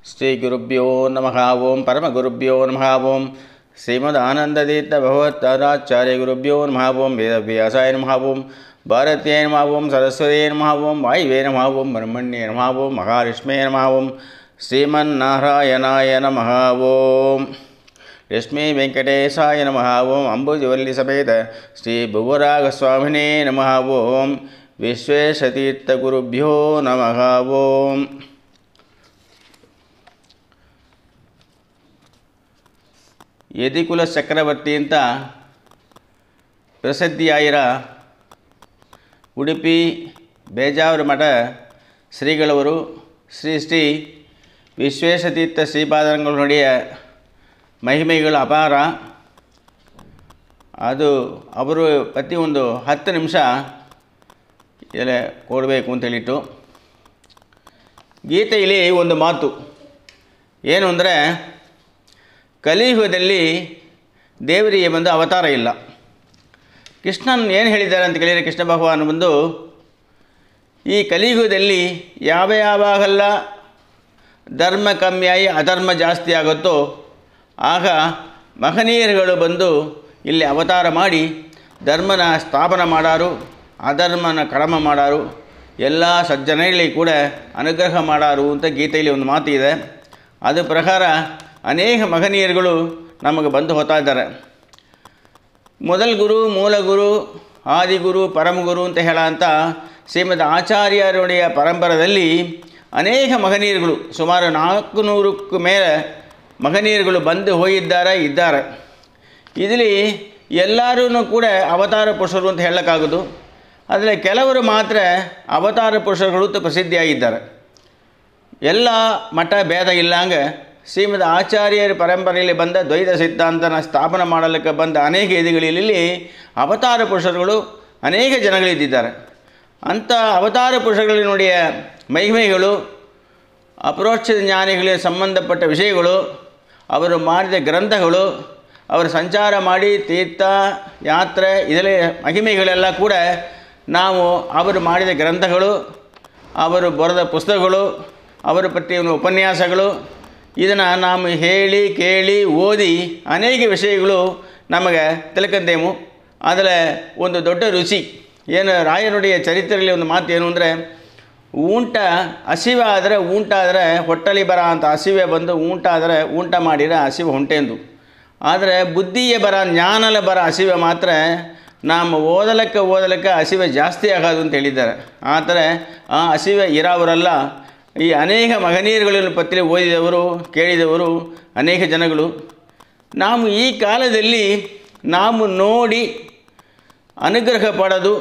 ಶ್ರೀಗುರುಭ್ಯೋ ನಮಃ ಓಂ ಪರಮಗುರುಭ್ಯೋ ನಮಃ ಓಂ ಶ್ರೀಮದಾನಂದತೀರ್ಥ ಭಗವತ್ತಾರಾಚಾರ್ಯ ಗುರುಭ್ಯೋ ನಮಃ ಓಂ ವೇದವ್ಯಾಸಾಯ ನಮಃ ಓಂ ಭಾರತೀಯ ನಮಃ ಓಂ ಸರಸ್ವತೇ ನಮಃ ಓಂ ವಾಯುವೇ ನಮಃ ಓಂ ಬ್ರಹ್ಮಣ್ಯೇ ನಮಃ ಓಂ ಮಹಾಲಕ್ಷ್ಮೇ ನಮಃ ಓಂ ಶ್ರೀಮನ್ನಾರಾಯಣಾಯ ನಮಃ ಓಂ ಲಕ್ಷ್ಮೀ ವೆಂಕಟೇಶಾಯ ನಮಃ ಓಂ ಅಂಬುಜವಲ್ಲಿ ಸಮೇತ ಶ್ರೀ ಭುವರಾಗಸ್ವಾಮಿನೇ ನಮಃ ಓಂ ವಿಶ್ವೇಶತೀರ್ಥಗುರುಭ್ಯೋ ನಮಃ ಓಂ ಯತಿಕುಲ ಚಕ್ರವರ್ತಿ ಅಂತ ಪ್ರಸಿದ್ಧಿಯಾಗಿರ ಉಡುಪಿ ಬೇಜಾವರ ಮಠ ಶ್ರೀಗಳವರು ಶ್ರೀ ಶ್ರೀ ವಿಶ್ವೇಶತೀರ್ಥ ಶ್ರೀಪಾದಂಗಳೊಡೆಯ ಮಹಿಮೆಗಳು ಅಪಾರ ಅದು ಅವರು ಪ್ರತಿ ಒಂದು ಹತ್ತು ನಿಮಿಷ ಇದೆಲ್ಲ ಕೊಡಬೇಕು ಅಂತೇಳಿಟ್ಟು ಗೀತೆಯಲ್ಲಿ ಒಂದು ಮಾತು ಏನು ಅಂದರೆ ಕಲಿಯುಗದಲ್ಲಿ ದೇವರಿಗೆ ಬಂದು ಅವತಾರ ಇಲ್ಲ ಕೃಷ್ಣನ್ ಏನು ಹೇಳಿದ್ದಾರೆ ಅಂತ ಕೇಳಿದರೆ ಕೃಷ್ಣ ಭಗವಾನ್ ಬಂದು ಈ ಕಲಿಯುಗದಲ್ಲಿ ಯಾವ ಯಾವಾಗೆಲ್ಲ ಧರ್ಮ ಕಮ್ಮಿಯಾಗಿ ಅಧರ್ಮ ಜಾಸ್ತಿ ಆಗುತ್ತೋ ಆಗ ಮಹನೀಯರುಗಳು ಬಂದು ಇಲ್ಲಿ ಅವತಾರ ಮಾಡಿ ಧರ್ಮನ ಸ್ಥಾಪನೆ ಮಾಡಾರು ಅಧರ್ಮನ ಕಡಿಮೆ ಮಾಡಾರು ಎಲ್ಲ ಸಜ್ಜನಗಳಿಗೆ ಕೂಡ ಅನುಗ್ರಹ ಮಾಡಾರು ಅಂತ ಗೀತೆಯಲ್ಲಿ ಒಂದು ಮಾತು ಇದೆ ಅದು ಪ್ರಕಾರ ಅನೇಕ ಮಹನೀಯರುಗಳು ನಮಗೆ ಬಂದು ಹೋಗ್ತಾ ಇದ್ದಾರೆ ಮೊದಲ ಗುರು ಮೂಲ ಗುರು ಆದಿಗುರು ಪರಮಗುರು ಅಂತ ಹೇಳ ಅಂತ ಶ್ರೀಮದ್ ಆಚಾರ್ಯರುடைய ಪರಂಪರದಲ್ಲಿ ಅನೇಕ ಮಹನೀಯರುಗಳು ಸುಮಾರು ನಾಲ್ಕು ನೂರಕ್ಕೂ ಮೇಲೆ ಮಹನೀಯರುಗಳು ಬಂದು ಹೋಗಿದ್ದಾರೆ ಇದ್ದಾರೆ ಇದರಲ್ಲಿ ಎಲ್ಲರೂ ಕೂಡ ಅವತಾರ ಪುರುಷರು ಅಂತ ಹೇಳೋಕ್ಕಾಗೋದು ಆದರೆ ಕೆಲವರು ಮಾತ್ರ ಅವತಾರ ಪುರುಷರುಗಳು ಅಂತ ಪ್ರಸಿದ್ಧಿಯಾಗಿದ್ದಾರೆ ಎಲ್ಲ ಮಠ ಭೇದ ಇಲ್ಲಂಗೆ ಶ್ರೀಮದ್ ಆಚಾರ್ಯರ ಪರಂಪರೆಯಲ್ಲಿ ಬಂದ ದ್ವೈತ ಸಿದ್ಧಾಂತನ ಸ್ಥಾಪನೆ ಮಾಡಲಿಕ್ಕೆ ಬಂದ ಅನೇಕ ಇದಿಗಳಲ್ಲಿ ಅವತಾರ ಪುರುಷರುಗಳು ಅನೇಕ ಜನಗಳಿದ್ದಿದ್ದಾರೆ ಅಂಥ ಅವತಾರ ಪುರುಷಗಳಿನುடைய ಮಹಿಮೆಗಳು ಅಪರೋಕ್ಷ ಜ್ಞಾನಿಗಳಿಗೆ ಸಂಬಂಧಪಟ್ಟ ವಿಷಯಗಳು ಅವರು ಮಾಡಿದ ಗ್ರಂಥಗಳು ಅವರು ಸಂಚಾರ ಮಾಡಿ ತೀರ್ಥ ಯಾತ್ರೆ ಇದರಲ್ಲಿ ಮಹಿಮೆಗಳೆಲ್ಲ ಕೂಡ ನಾವು ಅವರು ಮಾಡಿದ ಗ್ರಂಥಗಳು ಅವರು ಬರೆದ ಪುಸ್ತಕಗಳು ಅವರ ಪ್ರತಿಯೊಂದು ಉಪನ್ಯಾಸಗಳು ಇದನ್ನು ನಾವು ಹೇಳಿ ಕೇಳಿ ಓದಿ ಅನೇಕ ವಿಷಯಗಳು ನಮಗೆ ತಿಳ್ಕೊಂಡೇವು ಅದರ ಒಂದು ದೊಡ್ಡ ರುಚಿ ಏನು ರಾಯನುடைய ಚರಿತ್ರೆಯಲ್ಲಿ ಒಂದು ಮಾತು ಏನು ಅಂದರೆ ಊಂಟ ಹಸಿವೆ ಆದರೆ ಊಂಟ ಆದರೆ ಹೊಟ್ಟಲಿ ಬರ ಅಂತ ಹಸಿವೆ ಬಂದು ಊಂಟ ಆದರೆ ಊಂಟ ಮಾಡಿರ ಹಸಿವೆ ಹೊಂಟೆಂದು ಆದರೆ ಬುದ್ಧಿಯ ಬರ ಜ್ಞಾನಲ ಬರ ಹಸಿವೆ ಮಾತ್ರ ನಾವು ಓದಲಕ್ಕೆ ಓದಲಕ್ಕೆ ಹಸಿವೆ ಜಾಸ್ತಿ ಆಗೋದು ಅಂತ ಹೇಳಿದ್ದಾರೆ ಆ ಥರ ಆ ಹಸಿವೆ ಇರೋವರೆಲ್ಲ ಈ ಅನೇಕ ಮಹನೀಯರುಗಳನ್ನು ಪತ್ರಿ ಓದಿದವರು ಕೇಳಿದವರು ಅನೇಕ ಜನಗಳು ನಾವು ಈ ಕಾಲದಲ್ಲಿ ನಾವು ನೋಡಿ ಅನುಗ್ರಹ ಪಡೆದು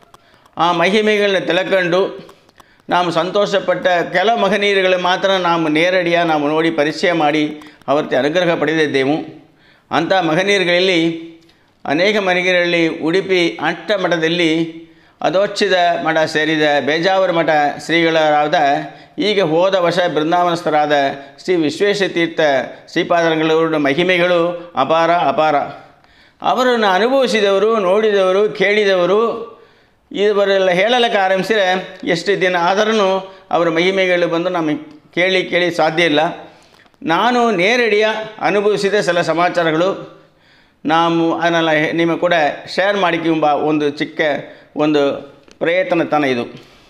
ಆ ಮಹಿಮೆಗಳನ್ನ ತಿಳ್ಕೊಂಡು ನಾವು ಸಂತೋಷಪಟ್ಟ ಕೆಲ ಮಹನೀಯರುಗಳು ಮಾತ್ರ ನಾವು ನೇರಡಿಯ ನಾವು ನೋಡಿ ಪರಿಚಯ ಮಾಡಿ ಅವರ್ತಿ ಅನುಗ್ರಹ ಪಡೆದಿದ್ದೆವು ಅಂಥ ಮಹನೀಯರುಗಳಲ್ಲಿ ಅನೇಕ ಮನೆಗಳಲ್ಲಿ ಉಡುಪಿ ಅಟ್ಟ ಮಠದಲ್ಲಿ ಅದೋಚ್ಚಿದ ಮಠ ಸೇರಿದ ಬೇಜಾವರ ಮಠ ಶ್ರೀಗಳಾದ ಈಗ ಹೋದ ವರ್ಷ ಬೃಂದಾವನಸ್ಥರಾದ ಶ್ರೀ ವಿಶ್ವೇಶತೀರ್ಥ ಶ್ರೀಪಾದಗಳ ಮಹಿಮೆಗಳು ಅಪಾರ ಅಪಾರ ಅವರನ್ನು ಅನುಭವಿಸಿದವರು ನೋಡಿದವರು ಕೇಳಿದವರು ಇವರೆಲ್ಲ ಹೇಳಲಿಕ್ಕೆ ಆರಂಭಿಸಿದರೆ ಎಷ್ಟು ದಿನ ಆದರೂ ಅವರ ಮಹಿಮೆಗಳು ಬಂದು ನಮಗೆ ಕೇಳಿ ಕೇಳಿ ಸಾಧ್ಯ ಇಲ್ಲ ನಾನು ನೇರಡಿಯ ಅನುಭವಿಸಿದ ಸಲ ಸಮಾಚಾರಗಳು ನಾವು ಅದನ್ನೆಲ್ಲ ನಿಮಗೆ ಕೂಡ ಶೇರ್ ಮಾಡಿಕೊಂಬ ಒಂದು ಚಿಕ್ಕ ಒಂದು ಪ್ರಯತ್ನತನ ಇದು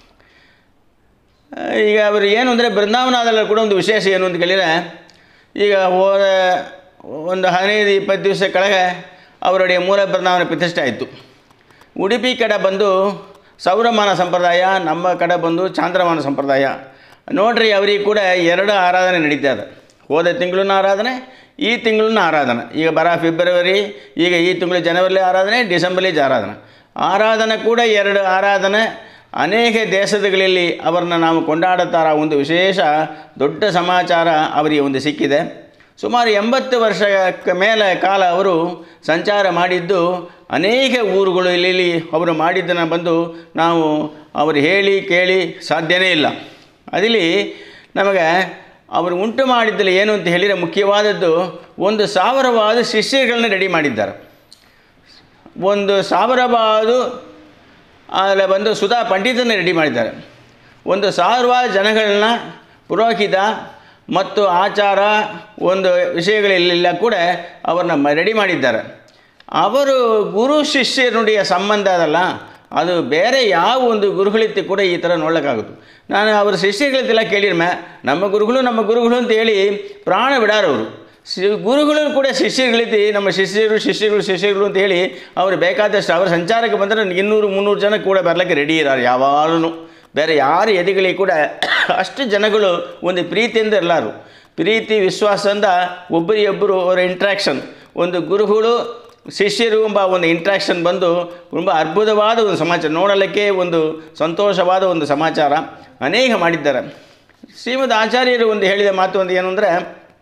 ಈಗ ಅವರು ಏನು ಅಂದರೆ ಬೃಂದಾವನದಲ್ಲಿ ಕೂಡ ಒಂದು ವಿಶೇಷ ಏನು ಅಂತ ಕೇಳಿದರೆ ಈಗ ಹೋದ ಒಂದು ಹದಿನೈದು ಇಪ್ಪತ್ತು ದಿವಸ ಕೆಳಗೆ ಅವರುடைய ಮೂಲ ಬೃಂದಾವನ ಪ್ರತಿಷ್ಠೆ ಆಯಿತು ಉಡುಪಿ ಕಡೆ ಬಂದು ಸೌರಮಾನ ಸಂಪ್ರದಾಯ ನಮ್ಮ ಕಡೆ ಬಂದು ಚಾಂದ್ರಮಾನ ಸಂಪ್ರದಾಯ ನೋಡ್ರಿ ಅವರಿಗೆ ಕೂಡ ಎರಡು ಆರಾಧನೆ ನಡೀತಾ ಇದೆ ಹೋದ ತಿಂಗಳನ್ನ ಆರಾಧನೆ ಈ ತಿಂಗಳನ್ನ ಆರಾಧನೆ ಈಗ ಬರ ಫೆಬ್ರವರಿ ಈಗ ಈ ತಿಂಗಳು ಜನವರಿ ಆರಾಧನೆ ಡಿಸೆಂಬರ್ಲಿ ಆರಾಧನೆ ಆರಾಧನೆ ಕೂಡ ಎರಡು ಆರಾಧನೆ ಅನೇಕ ದೇಶಗಳಲ್ಲಿ ಅವರನ್ನು ನಾವು ಕೊಂಡಾಡುತ್ತಾರ ಒಂದು ವಿಶೇಷ ದೊಡ್ಡ ಸಮಾಚಾರ ಅವರಿಗೆ ಒಂದು ಸಿಕ್ಕಿದೆ ಸುಮಾರು ಎಂಬತ್ತು ವರ್ಷಕ್ಕೆ ಮೇಲೆ ಕಾಲ ಅವರು ಸಂಚಾರ ಮಾಡಿದ್ದು ಅನೇಕ ಊರುಗಳು ಇಲ್ಲಿ ಅವರು ಮಾಡಿದ್ದನ್ನು ಬಂದು ನಾವು ಅವರು ಹೇಳಿ ಕೇಳಿ ಸಾಧ್ಯನೇ ಇಲ್ಲ ಅದಿಲ್ಲಿ ನಮಗೆ ಅವರು ಉಂಟು ಮಾಡಿದ್ದಲ್ಲಿ ಏನು ಅಂತ ಹೇಳಿದರೆ ಮುಖ್ಯವಾದದ್ದು ಒಂದು ಸಾವಿರವಾದ ಶಿಷ್ಯಗಳನ್ನ ರೆಡಿ ಮಾಡಿದ್ದಾರೆ ಒಂದು ಸಾವಿರವಾದು ಅಲ್ಲಿ ಬಂದು ಸುಧಾ ಪಂಡಿತನ ರೆಡಿ ಮಾಡಿದ್ದಾರೆ ಒಂದು ಸಾವಿರವಾರು ಜನಗಳನ್ನ ಪುರೋಹಿತ ಮತ್ತು ಆಚಾರ ಒಂದು ವಿಷಯಗಳೆಲ್ಲ ಕೂಡ ಅವರನ್ನ ರೆಡಿ ಮಾಡಿದ್ದಾರೆ ಅವರು ಗುರು ಶಿಷ್ಯ ನುಡಿಯ ಸಂಬಂಧ ಅದಲ್ಲ ಅದು ಬೇರೆ ಯಾವ ಒಂದು ಗುರುಗಳಿತ್ತು ಕೂಡ ಈ ಥರ ನೋಡೋಕ್ಕಾಗುತ್ತೆ ನಾನು ಅವ್ರ ಶಿಷ್ಯಗಳಿಗೆಲ್ಲ ಕೇಳಿರ್ಮೆ ನಮ್ಮ ಗುರುಗಳು ನಮ್ಮ ಗುರುಗಳು ಅಂತ ಹೇಳಿ ಪ್ರಾಣ ಬಿಡಾರವರು ಶಿ ಗುರುಗಳು ಕೂಡ ಶಿಷ್ಯಗಳಿದ್ದು ನಮ್ಮ ಶಿಷ್ಯರು ಶಿಷ್ಯಗಳು ಶಿಷ್ಯಗಳು ಅಂತ ಹೇಳಿ ಅವರು ಬೇಕಾದಷ್ಟು ಅವರ ಸಂಚಾರಕ್ಕೆ ಬಂದರೆ ಇನ್ನೂರು ಮುನ್ನೂರು ಜನ ಕೂಡ ಬರಲಿಕ್ಕೆ ರೆಡಿ ಇದ್ದಾರೆ ಯಾವಾಗಲೂ ಬೇರೆ ಯಾರು ಎದಿಗಳಿಗೆ ಕೂಡ ಅಷ್ಟು ಜನಗಳು ಒಂದು ಪ್ರೀತಿಯಿಂದ ಎಲ್ಲರೂ ಪ್ರೀತಿ ವಿಶ್ವಾಸದಿಂದ ಒಬ್ಬರಿಗೊಬ್ಬರು ಅವರ ಇಂಟ್ರ್ಯಾಕ್ಷನ್ ಒಂದು ಗುರುಗಳು ಶಿಷ್ಯರು ಎಂಬ ಒಂದು ಇಂಟ್ರ್ಯಾಕ್ಷನ್ ಬಂದು ತುಂಬ ಅದ್ಭುತವಾದ ಒಂದು ಸಮಾಚಾರ ನೋಡಲಿಕ್ಕೆ ಒಂದು ಸಂತೋಷವಾದ ಒಂದು ಸಮಾಚಾರ ಅನೇಕ ಮಾಡಿದ್ದಾರೆ ಶ್ರೀಮದ್ ಆಚಾರ್ಯರು ಒಂದು ಹೇಳಿದ ಮಾತು ಒಂದು ಏನು ಅಂದರೆ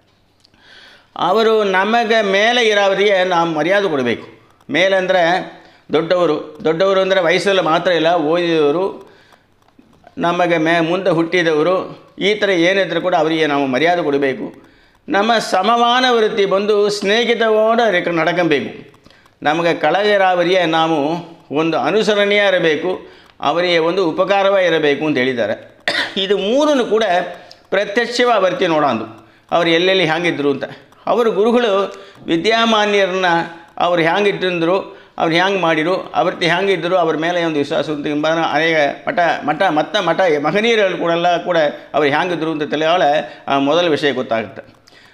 ಅವರು ನಮಗೆ ಮೇಲೆ ಇರೋವರಿಗೆ ನಾವು ಮರ್ಯಾದೆ ಕೊಡಬೇಕು ಮೇಲೆ ಅಂದರೆ ದೊಡ್ಡವರು ದೊಡ್ಡವರು ಅಂದರೆ ವಯಸ್ಸಲ್ಲಿ ಮಾತ್ರ ಇಲ್ಲ ಓದಿದವರು ನಮಗೆ ಮೇ ಮುಂದೆ ಹುಟ್ಟಿದವರು ಈ ಥರ ಏನಿದ್ರು ಕೂಡ ಅವರಿಗೆ ನಾವು ಮರ್ಯಾದೆ ಕೊಡಬೇಕು ನಮ್ಮ ಸಮಮಾನ ವೃತ್ತಿ ಬಂದು ಸ್ನೇಹಿತವೋಡ ನಡ್ಕೊಬೇಕು ನಮಗೆ ಕೆಳಗಿರಾವರಿಗೆ ನಾವು ಒಂದು ಅನುಸರಣೀಯ ಇರಬೇಕು ಅವರಿಗೆ ಒಂದು ಉಪಕಾರವೇ ಇರಬೇಕು ಅಂತ ಹೇಳಿದ್ದಾರೆ ಇದು ಮೂರನ್ನು ಕೂಡ ಪ್ರತ್ಯಕ್ಷವಾಗಿ ಬರ್ತಿ ನೋಡೋದು ಅವ್ರು ಎಲ್ಲೆಲ್ಲಿ ಹ್ಯಾಂಗಿದ್ರು ಅಂತ ಅವರು ಗುರುಗಳು ವಿದ್ಯಾಮಾನ್ಯರನ್ನ ಅವ್ರು ಹ್ಯಾಂಗಿಟ್ಟಿದ್ರು ಅವ್ರು ಹ್ಯಾಂಗೆ ಮಾಡಿರು ಅವರ್ತಿ ಹ್ಯಾಂಗಿದ್ದರು ಅವ್ರ ಮೇಲೆ ಒಂದು ವಿಶ್ವಾಸ ಅಂತ ಎಂಬ ಅನೇಕ ಮಠ ಮಠ ಮತ್ತ ಮಠ ಮಹನೀಯರು ಕೂಡೆಲ್ಲ ಕೂಡ ಅವ್ರು ಹ್ಯಾಂಗಿದ್ರು ಅಂತ ತಿಳಿಯಾಳೆ ಆ ಮೊದಲ ವಿಷಯ ಗೊತ್ತಾಗುತ್ತೆ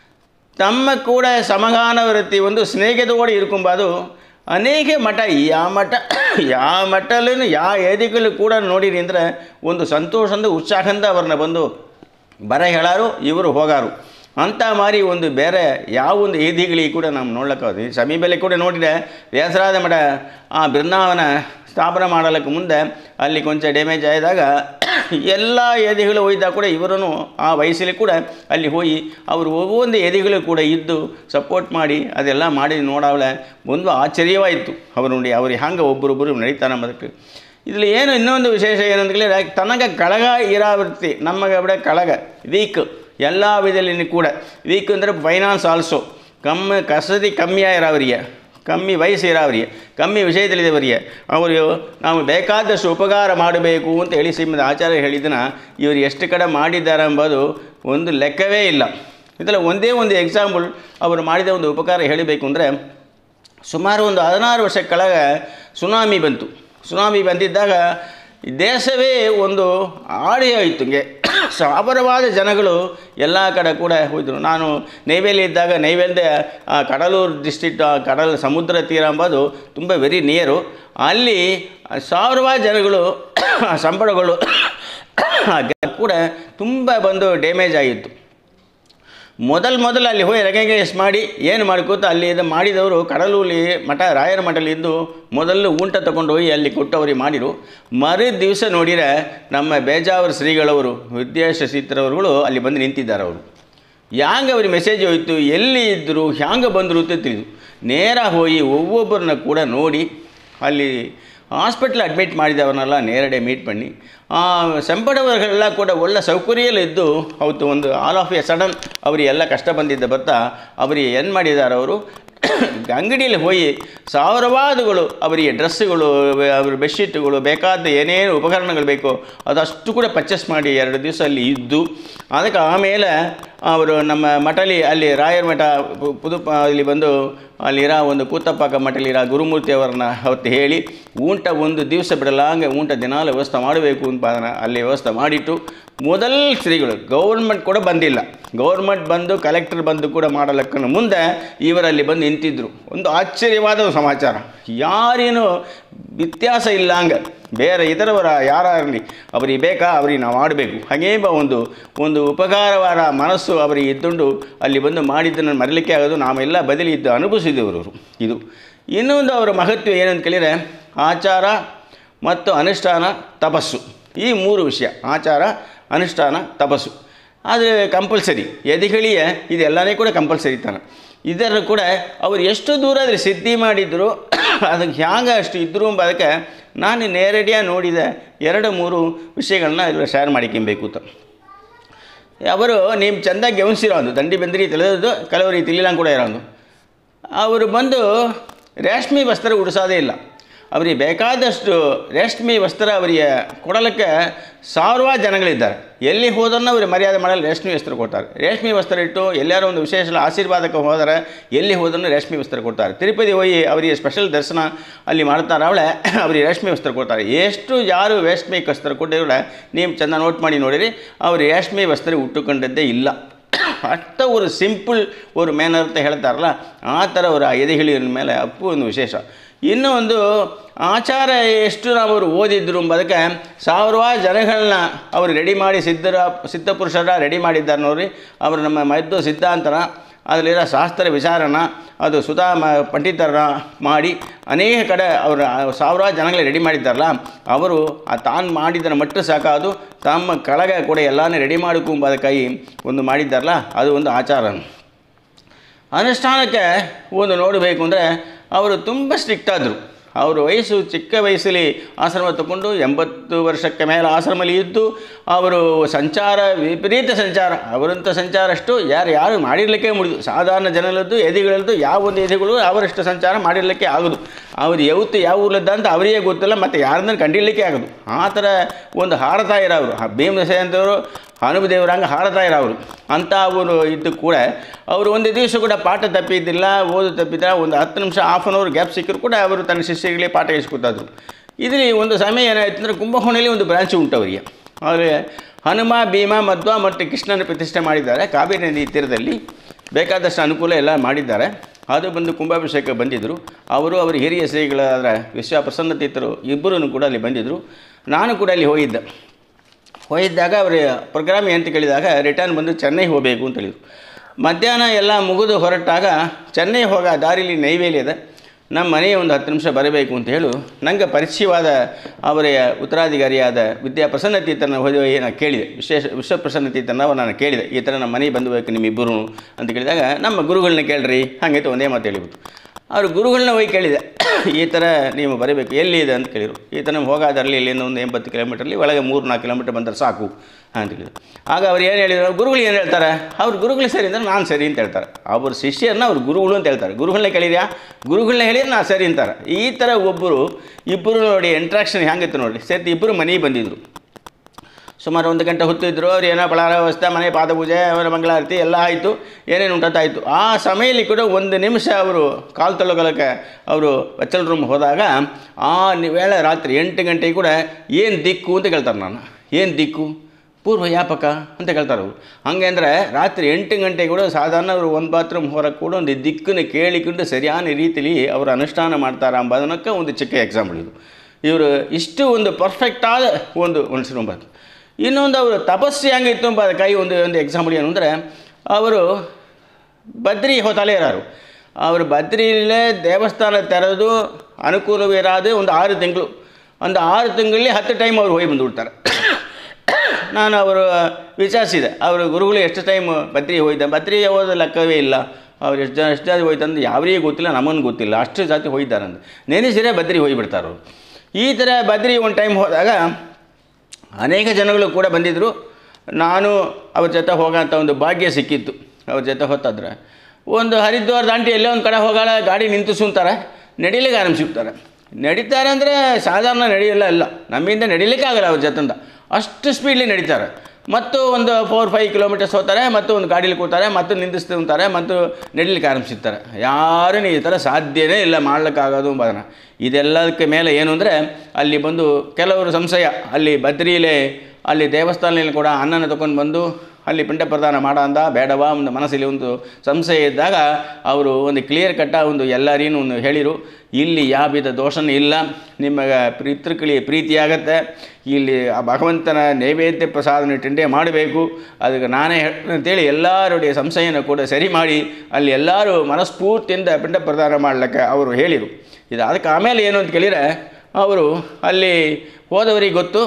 ತಮ್ಮ ಕೂಡ ಸಮಗಾನ ವೃತ್ತಿ ಒಂದು ಸ್ನೇಹಿತೋடு இருக்கும்போது ಅನೇಕ ಮಠ ಯಾವ ಮಠ ಯಾವ ಮಠಲ್ಲೂ ಯಾವ ಏದಿಗಳು ಕೂಡ ನೋಡಿರಿ ಅಂದರೆ ಒಂದು ಸಂತೋಷದಿಂದ ಉತ್ಸಾಹದಿಂದ ಅವ್ರನ್ನ ಬಂದು ಬರ ಹೇಳಾರು ಇವರು ಹೋಗಾರು ಅಂಥ ಮಾರಿ ಒಂದು ಬೇರೆ ಯಾವ ಒಂದು ಏದಿಗಳಿಗೆ ಕೂಡ ನಾವು ನೋಡ್ಲಿಕ್ಕಾಗುತ್ತೆ ಈ ಸಮೀಪದಲ್ಲಿ ಕೂಡ ನೋಡಿದೆ ವ್ಯಾಸರಾದ ಮಠ ಆ ಬೃಂದಾವನ ಸ್ಥಾಪನೆ ಮಾಡಲಿಕ್ಕೆ ಮುಂದೆ ಅಲ್ಲಿ ಕೊಂಚ ಡ್ಯಾಮೇಜ್ ಆದಾಗ ಎಲ್ಲ ಎದೆಗಳು ಹೋಯ್ದಾಗ ಕೂಡ ಇವರೂ ಆ ವಯಸ್ಸಲ್ಲಿ ಕೂಡ ಅಲ್ಲಿ ಹೋಗಿ ಅವರು ಒவ்வೊಂದು ಎದೆಗಳು ಕೂಡ ಇದ್ದು ಸಪೋರ್ಟ್ ಮಾಡಿ ಅದೆಲ್ಲ ಮಾಡಿ ನೋಡಾವಳೆ ಒಂದು ಆಶ್ಚರ್ಯವಾಯಿತು ಅವರು ನೋಡಿ ಅವ್ರು ಹ್ಯಾಂಗೆ ಒಬ್ಬರೊಬ್ಬರು ನಡೀತಾನೆ ಅನ್ನೋದಕ್ಕೆ ಇದರಲ್ಲಿ ಏನು ಇನ್ನೊಂದು ವಿಶೇಷ ಏನಂತ ಕೇಳಿದ್ರೆ ತನಗೆ ಕಳಗ ಇರಾವೃತ್ತಿ ನಮಗೆ ಬಿಡ ಕಳಗ ವೀಕ್ ಎಲ್ಲ ವಿಧದಲ್ಲಿ ಕೂಡ ವೀಕ್ ಅಂದರೆ ಫೈನಾನ್ಸ್ ಆಲ್ಸೋ ಕಮ್ಮಿ ಕಸದಿ ಕಮ್ಮಿ ಇರೋವರಿಗೆ ಕಮ್ಮಿ ವಯಸ್ಸು ಇರೋವರಿಗೆ ಕಮ್ಮಿ ವಿಷಯ ತಿಳಿದವರಿಗೆ ಅವರು ನಾವು ಬೇಕಾದಷ್ಟು ಉಪಕಾರ ಮಾಡಬೇಕು ಅಂತ ಹೇಳಿ ಶ್ರೀಮದ್ ಆಚಾರ್ಯ ಹೇಳಿದ್ದನ್ನ ಇವರು ಎಷ್ಟು ಕಡೆ ಮಾಡಿದ್ದಾರೆ ಎಂಬುದು ಒಂದು ಲೆಕ್ಕವೇ ಇಲ್ಲ ಇದರಲ್ಲಿ ಒಂದೇ ಒಂದು ಎಕ್ಸಾಂಪಲ್ ಅವರು ಮಾಡಿದ ಒಂದು ಉಪಕಾರ ಹೇಳಬೇಕು ಅಂದರೆ ಸುಮಾರು ಒಂದು ಹದಿನಾರು ವರ್ಷ ಕೆಳಗ ಸುನಾಮಿ ಬಂತು ಸುನಾಮಿ ಬಂದಿದ್ದಾಗ ಈ ದೇಶವೇ ಒಂದು ಆಡಿ ಹೋಯಿತು ಹಿಂಗೆ ಸಾವಿರವಾದ ಜನಗಳು ಎಲ್ಲ ಕಡೆ ಕೂಡ ಹೋಯಿದ್ರು ನಾನು ನೈವೇಲಿ ಇದ್ದಾಗ ನೈವೇಲ್ಯ ಆ ಕಡಲೂರು ಡಿಸ್ಟ್ರಿಕ್ಟ್ ಆ ಕಡಲ ಸಮುದ್ರ ತೀರ ಎಂಬುದು ತುಂಬ ವೆರಿ ನಿಯರು ಅಲ್ಲಿ ಸಾವಿರವಾದ ಜನಗಳು ಆ ಸಂಬಳಗಳು ಕೂಡ ತುಂಬ ಬಂದು ಡ್ಯಾಮೇಜ್ ಆಗಿತ್ತು ಮೊದಲು ಮೊದಲು ಅಲ್ಲಿ ಹೋಗಿ ರೆಕಗ್ನೈಸ್ ಮಾಡಿ ಏನು ಮಾಡ್ಕೋತ ಅಲ್ಲಿ ಇದು ಮಾಡಿದವರು ಕಡಲೂಲಿ ಮಠ ರಾಯರ ಮಠಲ್ಲಿ ಇದ್ದು ಮೊದಲು ಊಟ ತಗೊಂಡು ಹೋಗಿ ಅಲ್ಲಿ ಕೊಟ್ಟು ಅವ್ರಿಗೆ ಮಾಡಿರು ಮರು ದಿವಸ ನೋಡಿದರೆ ನಮ್ಮ ಬೇಜಾವರ ಶ್ರೀಗಳವರು ವಿದ್ಯಾಶಶಿತ್ರವರುಗಳು ಅಲ್ಲಿ ಬಂದು ನಿಂತಿದ್ದಾರೆ ಅವರು ಹ್ಯಾಂಗೆ ಅವ್ರಿಗೆ ಮೆಸೇಜ್ ಹೋಯಿತು ಎಲ್ಲಿ ಇದ್ದರು ಹ್ಯಾಂಗೆ ಬಂದರು ಅಂತ ತಿಳಿದು ನೇರ ಹೋಗಿ ಒவ்வೊಬ್ಬರನ್ನ ಕೂಡ ನೋಡಿ ಅಲ್ಲಿ ಹಾಸ್ಪಿಟ್ಲ್ ಅಡ್ಮಿಟ್ ಮಾಡಿದವರನ್ನೆಲ್ಲ ನೇರಡೆ ಮೀಟ್ பண்ணி ಸಂಪಡವರೆಲ್ಲ ಕೂಡ ಒಳ್ಳೆ ಸೌಕರ್ಯಲ್ಲಿದ್ದು ಅವತ್ತು ಒಂದು ಆಲ್ ಆಫ್ ಎ ಸಡನ್ ಅವರಿಗೆ ಎಲ್ಲ ಕಷ್ಟ ಬಂದಿದ್ದ ಬರ್ತಾ ಅವರಿಗೆ ಏನು ಮಾಡಿದ್ದಾರೆ ಅವರು ಅಂಗಡಿಯಲ್ಲಿ ಹೋಗಿ ಸಾವಿರವಾದಗಳು ಅವರಿಗೆ ಡ್ರೆಸ್ಸುಗಳು ಅವ್ರ ಬೆಡ್ಶೀಟ್ಗಳು ಬೇಕಾದ ಏನೇನು ಉಪಕರಣಗಳು ಬೇಕೋ ಅದಷ್ಟು ಕೂಡ ಪರ್ಚೇಸ್ ಮಾಡಿ ಎರಡು ದಿವಸ ಅಲ್ಲಿ ಇದ್ದು ಅದಕ್ಕೆ ಆಮೇಲೆ ಅವರು ನಮ್ಮ ಮಠಲಿ ಅಲ್ಲಿ ರಾಯರ ಮಠ ಪು- ಪುದುಪ ಅಲ್ಲಿ ಬಂದು ಅಲ್ಲಿರೋ ಒಂದು ಕೂತಪ್ಪಾಕ ಮಠಲಿರೋ ಗುರುಮೂರ್ತಿ ಅವರನ್ನ ಅವತ್ತು ಹೇಳಿ ಊಟ ಒಂದು ದಿವಸ ಬಿಡಲಾಂಗೆ ಊಟ ದಿನಾಲು ವ್ಯವಸ್ಥೆ ಮಾಡಬೇಕು ಅಂತ ಅದನ್ನ ಅಲ್ಲಿ ವ್ಯವಸ್ಥೆ ಮಾಡಿಟ್ಟು ಮೊದಲ ಶ್ರೀಗಳು ಗೌರ್ಮೆಂಟ್ ಕೂಡ ಬಂದಿಲ್ಲ ಗೌರ್ಮೆಂಟ್ ಬಂದು ಕಲೆಕ್ಟರ್ ಬಂದು ಕೂಡ ಮಾಡಲಕ್ಕನ ಮುಂದೆ ಇವರಲ್ಲಿ ಬಂದು ನಿಂತಿದ್ದರು ಒಂದು ಆಶ್ಚರ್ಯವಾದ ಒಂದು ಸಮಾಚಾರ ಯಾರೇನು ವ್ಯತ್ಯಾಸ ಇಲ್ಲ ಹಂಗೆ ಬೇರೆ ಇತರವರ ಯಾರಾಗಲಿ ಅವರಿಗೆ ಬೇಕಾ ಅವರಿಗೆ ನಾವು ಮಾಡಬೇಕು ಹಾಗೇ ಬ ಒಂದು ಒಂದು ಉಪಕಾರವಾದ ಮನಸ್ಸು ಅವರಿಗೆ ಇದ್ದುಂಡು ಅಲ್ಲಿ ಬಂದು ಮಾಡಿದ್ದನ್ನು ಮರಲಿಕ್ಕೆ ಆಗೋದು ನಾವೆಲ್ಲ ಬದಲಿ ಇದ್ದು ಅನುಭವಿಸಿದವರು ಅವರು ಇದು ಇನ್ನೊಂದು ಅವರ ಮಹತ್ವ ಏನಂತ ಕೇಳಿದರೆ ಆಚಾರ ಮತ್ತು ಅನುಷ್ಠಾನ ತಪಸ್ಸು ಈ ಮೂರು ವಿಷಯ ಆಚಾರ ಅನುಷ್ಠಾನ ತಪಸ್ಸು ಅದು ಕಂಪಲ್ಸರಿ ಎದಿಗಳಿಯೇ ಇದೆಲ್ಲನೇ ಕೂಡ ಕಂಪಲ್ಸರಿ ತಾನೆ ಇದರ ಕೂಡ ಅವರು ಎಷ್ಟು ದೂರ ಆದರೆ ಸಿದ್ಧಿ ಮಾಡಿದ್ರು ಅದಕ್ಕೆ ಹ್ಯಾಂಗೆ ಅಷ್ಟು ಇದ್ದರು ಎಂಬುದಕ್ಕೆ ನಾನು ನೇರಡಿಯಾಗಿ ನೋಡಿದ ಎರಡು ಮೂರು ವಿಷಯಗಳನ್ನ ಇಲ್ಲಿ ಶೇರ್ ಮಾಡಿಕೊಬೇಕು ಅಂತ ಅವರು ನೀವು ಚೆಂದಾಗಿ ಗಮನಿಸಿರೋದು ದಂಡಿ ಬೆಂದ್ರಿ ತಿಳಿದದ್ದು ಕೆಲವರಿಗೆ ತಿಳಿಲಂಗೆ ಕೂಡ ಇರೋದು ಅವರು ಬಂದು ರೇಷ್ಮೆ ವಸ್ತ್ರ ಉಡಿಸೋದೇ ಇಲ್ಲ ಅವರಿಗೆ ಬೇಕಾದಷ್ಟು ರೇಷ್ಮೆ ವಸ್ತ್ರ ಅವರಿಗೆ ಕೊಡಲಿಕ್ಕೆ ಸಾವಿರಾರು ಜನಗಳಿದ್ದಾರೆ ಎಲ್ಲಿ ಹೋದನ್ನು ಅವ್ರಿಗೆ ಮರ್ಯಾದೆ ಮಾಡಲು ರೇಷ್ಮೆ ವಸ್ತ್ರ ಕೊಡ್ತಾರೆ ರೇಷ್ಮೆ ವಸ್ತ್ರ ಇಟ್ಟು ಎಲ್ಲಾರು ಒಂದು ವಿಶೇಷ ಆಶೀರ್ವಾದಕ್ಕೆ ಹೋದರೆ ಎಲ್ಲಿ ಹೋದನ್ನು ರೇಷ್ಮೆ ವಸ್ತ್ರ ಕೊಡ್ತಾರೆ ತಿರುಪತಿ ಹೋಗಿ ಅವರಿಗೆ ಸ್ಪೆಷಲ್ ದರ್ಶನ ಅಲ್ಲಿ ಮಾಡ್ತಾರೆ ಅವಳೆ ಅವರಿಗೆ ರೇಷ್ಮೆ ವಸ್ತ್ರ ಕೊಡ್ತಾರೆ ಎಷ್ಟು ಯಾರು ರೇಷ್ಮೆ ವಸ್ತ್ರ ಕೊಟ್ಟಿದ್ರೆ ನೀವು ಚೆಂದ ನೋಟ್ ಮಾಡಿ ನೋಡಿರಿ ಅವ್ರು ರೇಷ್ಮೆ ವಸ್ತ್ರ ಉಟ್ಟುಕೊಂಡದ್ದೇ ಇಲ್ಲ ಅಷ್ಟ ஒரு ಸಿಂಪಲ್ ஒரு ಮೇನರ್ ಅಂತ ಹೇಳ್ತಾರಲ್ಲ ಆ ಥರ ಅವರ ಎದೆಹಿಳಿಯ ಮೇಲೆ ಅಪ್ಪು ಒಂದು ವಿಶೇಷ ಇನ್ನೂ ಒಂದು ಆಚಾರ ಎಷ್ಟು ನಾವು ಅವರು ಓದಿದ್ರು ಅದಕ್ಕೆ ಸಾವಿರಾರು ಜನಗಳನ್ನ ಅವರು ರೆಡಿ ಮಾಡಿ ಸಿದ್ಧರ ಸಿದ್ಧಪುರುಷರ ರೆಡಿ ಮಾಡಿದ್ದಾರೆ ನೋಡ್ರಿ ಅವರು ನಮ್ಮ ಮದ್ದು ಸಿದ್ಧಾಂತನ ಅದರಲ್ಲಿರೋ ಶಾಸ್ತ್ರ ವಿಚಾರನ ಅದು ಸುಧಾ ಮ ಪಂಡಿತರ ಮಾಡಿ ಅನೇಕ ಕಡೆ ಅವರು ಸಾವಿರಾರು ಜನಗಳೇ ರೆಡಿ ಮಾಡಿದ್ದಾರಲ್ಲ ಅವರು ಆ ತಾನು ಮಾಡಿದ್ದರ ಮಟ್ಟ ಸಾಕಾದು ತಮ್ಮ ಕೆಳಗೆ ಕೂಡ ಎಲ್ಲಾನು ರೆಡಿ ಮಾಡಿಕೊಂಬದಕ್ಕಾಗಿ ಒಂದು ಮಾಡಿದ್ದಾರಲ್ಲ ಅದು ಒಂದು ಆಚಾರ ಅನುಷ್ಠಾನಕ್ಕೆ ಒಂದು ನೋಡಬೇಕು ಅಂದರೆ ಅವರು ತುಂಬ ಸ್ಟ್ರಿಕ್ಟ್ ಆದರು ಅವರು ವಯಸ್ಸು ಚಿಕ್ಕ ವಯಸ್ಸಲ್ಲಿ ಆಶ್ರಮ ತಗೊಂಡು ಎಂಬತ್ತು ವರ್ಷಕ್ಕೆ ಮೇಲೆ ಆಶ್ರಮದಲ್ಲಿ ಇದ್ದು ಅವರು ಸಂಚಾರ ವಿಪರೀತ ಸಂಚಾರ ಅವರಂಥ ಸಂಚಾರ ಅಷ್ಟು ಯಾರು ಯಾರು ಮಾಡಿರಲಿಕ್ಕೆ ಮುಡಿದು ಸಾಧಾರಣ ಜನರದ್ದು ಎದೆಗಳದ್ದು ಯಾವ ಒಂದು ಎದೆಗಳು ಅವರಷ್ಟು ಸಂಚಾರ ಮಾಡಿರಲಿಕ್ಕೆ ಆಗೋದು ಅವ್ರು ಯಾವತ್ತು ಯಾವ ಊರದ್ದು ಅಂತ ಅವರಿಗೆ ಗೊತ್ತಿಲ್ಲ ಮತ್ತು ಯಾರನ್ನ ಕಂಡಿಡ್ಲಿಕ್ಕೆ ಆಗೋದು ಆ ಥರ ಒಂದು ಹಾರತಾ ಇರೋರು ಭೀಮಸೆ ಅಂತವರು ಹನುಮದೇವರಂಗ ಹಾರತಾ ಇರೋರು ಅಂತ ಅವರು ಇದ್ದು ಕೂಡ ಅವರು ಒಂದು ದಿವಸ ಕೂಡ ಪಾಠ ತಪ್ಪಿದ್ದಿಲ್ಲ ಓದು ತಪ್ಪಿದ್ದ ಒಂದು ಹತ್ತು ನಿಮಿಷ ಹಾಫ್ ಆನ್ ಅವರ್ ಗ್ಯಾಪ್ ಸಿಕ್ಕರು ಕೂಡ ಅವರು ತನ್ನ ಶಿಷ್ಯಗಳಿಗೆ ಪಾಠ ಇಸ್ಕೊತಾದ್ರು ಇದರಲ್ಲಿ ಒಂದು ಸಮಯ ಏನಾಯ್ತು ಅಂದರೆ ಕುಂಭಕೋಣದಲ್ಲಿ ಒಂದು ಬ್ರಾಂಚ್ ಉಂಟು ಅವರಿಗೆ ಅವರಿಗೆ ಹನುಮ ಭೀಮ ಮಧ್ವ ಮತ್ತು ಕೃಷ್ಣನ ಪ್ರತಿಷ್ಠೆ ಮಾಡಿದ್ದಾರೆ ಕಾವೇರಿ ನದಿ ತೀರದಲ್ಲಿ ಬೇಕಾದಷ್ಟು ಅನುಕೂಲ ಎಲ್ಲ ಮಾಡಿದ್ದಾರೆ ಅದು ಬಂದು ಕುಂಭಾಭಿಷೇಕ ಬಂದಿದ್ದರು ಅವರು ಅವರ ಹಿರಿಯ ಶ್ರೀಗಳಾದ ವಿಶ್ವ ಪ್ರಸನ್ನ ತೀರ್ಥರು ಇಬ್ಬರೂ ಕೂಡ ಅಲ್ಲಿ ಬಂದಿದ್ದರು ನಾನು ಕೂಡ ಅಲ್ಲಿ ಹೋಗಿದ್ದೆ ಹೋಗಿದ್ದಾಗ ಅವರ ಪ್ರೋಗ್ರಾಮ್ ಅಂತ ಕೇಳಿದಾಗ ರಿಟರ್ನ್ ಬಂದು ಚೆನ್ನೈ ಹೋಗಬೇಕು ಅಂತ ಹೇಳಿದರು ಮಧ್ಯಾಹ್ನ ಎಲ್ಲ ಮುಗಿದು ಹೊರಟಾಗ ಚೆನ್ನೈ ಹೋಗೋ ದಾರಿಲಿ ನೈವೇಲಿ ಇದೆ ನಮ್ಮ ಮನೆಯ ಒಂದು ಹತ್ತು ನಿಮಿಷ ಬರಬೇಕು ಅಂತ ಹೇಳು ನನಗೆ ಪರಿಚಯವಾದ ಅವರ ಉತ್ತರಾಧಿಕಾರಿಯಾದ ವಿದ್ಯಾ ಪ್ರಸನ್ನ ತೀರ್ಥನ ಹೋಗಿ ನಾನು ಕೇಳಿದೆ ವಿಶೇಷ ವಿಶ್ವಪ್ರಸನ್ನ ತೀರ್ಥನ ನಾನು ಕೇಳಿದೆ ಈ ಥರ ನಮ್ಮ ಮನೆಗೆ ಬಂದಬೇಕು ನಿಮ್ಮಿಬ್ಬರು ಅಂತ ಕೇಳಿದಾಗ ನಮ್ಮ ಗುರುಗಳನ್ನ ಕೇಳ್ರಿ ಹಾಗೈತೆ ಒಂದೇ ಮಾತು ಹೇಳಿಬಿಟ್ಟು ಅವ್ರ ಗುರುಗಳನ್ನ ಹೋಗಿ ಕೇಳಿದೆ ಈ ಥರ ನೀವು ಬರಬೇಕು ಎಲ್ಲಿದೆ ಅಂತ ಕೇಳಿದರು ಈ ಥರ ಹೋಗೋದರಲ್ಲಿ ಇಲ್ಲಿಂದ ಒಂದು ಎಂಬತ್ತು ಕಿಲೋಮೀಟ್ರಲ್ಲಿ ಒಳಗೆ ಮೂರು ನಾಲ್ಕು ಕಿಲೋಮೀಟ್ರ್ ಬಂದರೆ ಸಾಕು ಅಂತ ಹೇಳಿದ್ರು ಆಗ ಅವ್ರು ಏನು ಹೇಳಿದ್ರು ಗುರುಗಳು ಏನು ಹೇಳ್ತಾರೆ ಅವ್ರ ಗುರುಗಳು ಸರಿ ಅಂದರೆ ನಾನು ಸರಿ ಅಂತ ಹೇಳ್ತಾರೆ ಅವ್ರ ಶಿಷ್ಯರನ್ನ ಅವ್ರ ಗುರುಗಳು ಅಂತ ಹೇಳ್ತಾರೆ ಗುರುಗಳನ್ನ ಕೇಳಿದ್ಯಾ ಗುರುಗಳನ್ನ ಹೇಳಿದ್ರೆ ನಾನು ಸರಿ ಅಂತಾರೆ ಈ ಥರ ಒಬ್ಬರು ಇಬ್ಬರು ನೋಡಿ ಇಂಟ್ರಾಕ್ಷನ್ ಹೆಂಗಿತ್ತು ನೋಡಿ ಸೇರ್ತಿ ಇಬ್ಬರು ಮನೆಗೆ ಬಂದಿದ್ದರು ಸುಮಾರು ಒಂದು ಗಂಟೆ ಹೊತ್ತಿದ್ರು ಅವ್ರು ಏನೋ ಫಲಾರ ವ್ಯವಸ್ಥೆ ಮನೆ ಪಾದಪೂಜೆ ಅವರ ಮಂಗಳಾರತಿ ಎಲ್ಲ ಆಯಿತು ಏನೇನು ಉಂಟಾಯ್ತು ಆ ಸಮಯದಲ್ಲಿ ಕೂಡ ಒಂದು ನಿಮಿಷ ಅವರು ಕಾಲು ತೊಳಗೊಳಕ್ಕೆ ಅವರು ವಚ್ಚಲ್ ರೂಮ್ ಹೋದಾಗ ಆ ನಿ- ವೇಳೆ ರಾತ್ರಿ ಎಂಟು ಗಂಟೆಗೆ ಕೂಡ ಏನು ದಿಕ್ಕು ಅಂತ ಕೇಳ್ತಾರೆ ನಾನು ಏನು ದಿಕ್ಕು ಪೂರ್ವ ಯಾಪಕ ಅಂತ ಕೇಳ್ತಾರೆ ಅವರು ಹಂಗೆ ಅಂದರೆ ರಾತ್ರಿ ಎಂಟು ಗಂಟೆಗೆ ಕೂಡ ಸಾಧಾರಣ ಅವರು ಒಂದು ಬಾತ್ರೂಮ್ ಹೊರಗೆ ಕೂಡ ಒಂದು ದಿಕ್ಕನ್ನು ಕೇಳಿಕೊಂಡು ಸರಿಯಾದ ರೀತಿಯಲ್ಲಿ ಅವರು ಅನುಷ್ಠಾನ ಮಾಡ್ತಾರೆ ಎಂಬುದಕ್ಕೆ ಒಂದು ಚಿಕ್ಕ ಎಕ್ಸಾಂಪಲ್ ಇದು ಇವರು ಇಷ್ಟು ಒಂದು ಪರ್ಫೆಕ್ಟಾದ ಒಂದು ಒಂದು ಇನ್ನೊಂದು ಅವರು ತಪಸ್ಸು ಹೆಂಗಿತ್ತು ಎಂಬ ಅದಕ್ಕಾಗಿ ಒಂದು ಒಂದು ಎಕ್ಸಾಂಪಲ್ ಏನು ಅಂದರೆ ಅವರು ಬದ್ರಿ ಹೋತಾಲೆ ಇರೋರು ಅವರು ಬದ್ರಿಲೇ ದೇವಸ್ಥಾನ ತೆರೆದು ಅನುಕೂಲವಿರಾದು ಒಂದು ಆರು ತಿಂಗಳು ಒಂದು ಆರು ತಿಂಗಳಲ್ಲಿ ಹತ್ತು ಟೈಮ್ ಅವ್ರು ಹೋಗಿ ಬಂದುಬಿಡ್ತಾರೆ ನಾನು ಅವರು ವಿಚಾರಿಸಿದೆ ಅವರು ಗುರುಗಳು ಎಷ್ಟು ಟೈಮ್ ಬದ್ರಿ ಹೋಯ್ದ ಬದ್ರಿ ಹೋದ ಲೆಕ್ಕವೇ ಇಲ್ಲ ಅವ್ರು ಎಷ್ಟು ಜನ ಎಷ್ಟು ಜಾತಿ ಹೋಯ್ತಂದ್ರೆ ಯಾವರಿಗೆ ಗೊತ್ತಿಲ್ಲ ನಮಗೂ ಗೊತ್ತಿಲ್ಲ ಅಷ್ಟು ಜಾತಿ ಹೋಗಿದ್ದಾರಂತ ನೆನೆಸಿರೇ ಬದ್ರಿ ಹೋಗಿಬಿಡ್ತಾರೆ ಅವರು ಈ ಥರ ಬದ್ರಿ ಒಂದು ಟೈಮ್ ಹೋದಾಗ ಅನೇಕ ಜನಗಳು ಕೂಡ ಬಂದಿದ್ದರು ನಾನು ಅವ್ರ ಜೊತೆ ಹೋಗೋಂಥ ಒಂದು ಭಾಗ್ಯ ಸಿಕ್ಕಿತ್ತು ಅವ್ರ ಜೊತೆ ಹೊತ್ತಾದ್ರೆ ಒಂದು ಹರಿದ್ವಾರ ದಾಂಟಿ ಎಲ್ಲೋ ಒಂದು ಕಡೆ ಹೋಗಾಳ ಗಾಡಿ ನಿಂತಿಸುಂತಾರೆ ನಡಿಲಿಕ್ಕೆ ಆರಂಭಿಸಿರ್ತಾರೆ ನಡೀತಾರೆ ಅಂದರೆ ಸಾಧಾರಣ ನಡೆಯಲ್ಲ ಇಲ್ಲ ನಮ್ಮಿಂದ ನಡಿಲಿಕ್ಕೆ ಆಗಲ್ಲ ಅವ್ರ ಜೊತೆಂದ ಅಷ್ಟು ಸ್ಪೀಡ್ಲಿ ನಡೀತಾರೆ ಮತ್ತು ಒಂದು ಫೋರ್ ಫೈವ್ ಕಿಲೋಮೀಟರ್ಸ್ ಹೋಗ್ತಾರೆ ಮತ್ತು ಒಂದು ಗಾಡೀಲಿ ಕೂತಾರೆ ಮತ್ತು ನಿಂದಿಸ್ತಾರೆ ಮತ್ತು ನಡಿಲಿಕ್ಕೆ ಆರಂಭಿಸಿರ್ತಾರೆ ಯಾರೂ ಈ ಥರ ಸಾಧ್ಯನೇ ಇಲ್ಲ ಮಾಡ್ಲಿಕ್ಕಾಗೋದು ಎಂಬುದನ್ನು ಇದೆಲ್ಲದಕ್ಕೆ ಮೇಲೆ ಏನು ಅಂದರೆ ಅಲ್ಲಿ ಬಂದು ಕೆಲವರು ಸಂಶಯ ಅಲ್ಲಿ ಬದ್ರಿಲೇ ಅಲ್ಲಿ ದೇವಸ್ಥಾನದಲ್ಲಿ ಕೂಡ ಅನ್ನನ ತಗೊಂಡು ಬಂದು ಅಲ್ಲಿ ಪಿಂಡ ಪ್ರದಾನ ಮಾಡ ಅಂದ ಬೇಡವಾ ಒಂದು ಮನಸ್ಸಲ್ಲಿ ಒಂದು ಸಂಶಯ ಇದ್ದಾಗ ಅವರು ಒಂದು ಕ್ಲಿಯರ್ ಕಟ್ಟ ಒಂದು ಎಲ್ಲರಿಗೂ ಒಂದು ಹೇಳಿರು ಇಲ್ಲಿ ಯಾವ ವಿಧ ದೋಷನೂ ಇಲ್ಲ ನಿಮಗೆ ಪಿತೃಕಳಿ ಪ್ರೀತಿಯಾಗತ್ತೆ ಇಲ್ಲಿ ಆ ಭಗವಂತನ ನೈವೇದ್ಯ ಪ್ರಸಾದನ ತಿಂಡೆ ಮಾಡಬೇಕು ಅದಕ್ಕೆ ನಾನೇ ಹೇಳ್- ಅಂತೇಳಿ ಎಲ್ಲರುடைய ಸಂಶಯನ ಕೂಡ ಸರಿ ಮಾಡಿ ಅಲ್ಲಿ ಎಲ್ಲರೂ ಮನಸ್ಫೂರ್ತಿಯಿಂದ ಪಿಂಡ ಪ್ರದಾನ ಮಾಡಲಿಕ್ಕೆ ಅವರು ಹೇಳಿದರು ಇದು ಅದಕ್ಕೆ ಆಮೇಲೆ ಏನು ಅಂತ ಕೇಳಿದರೆ ಅವರು ಅಲ್ಲಿ ಹೋದವರಿಗೆ ಗೊತ್ತು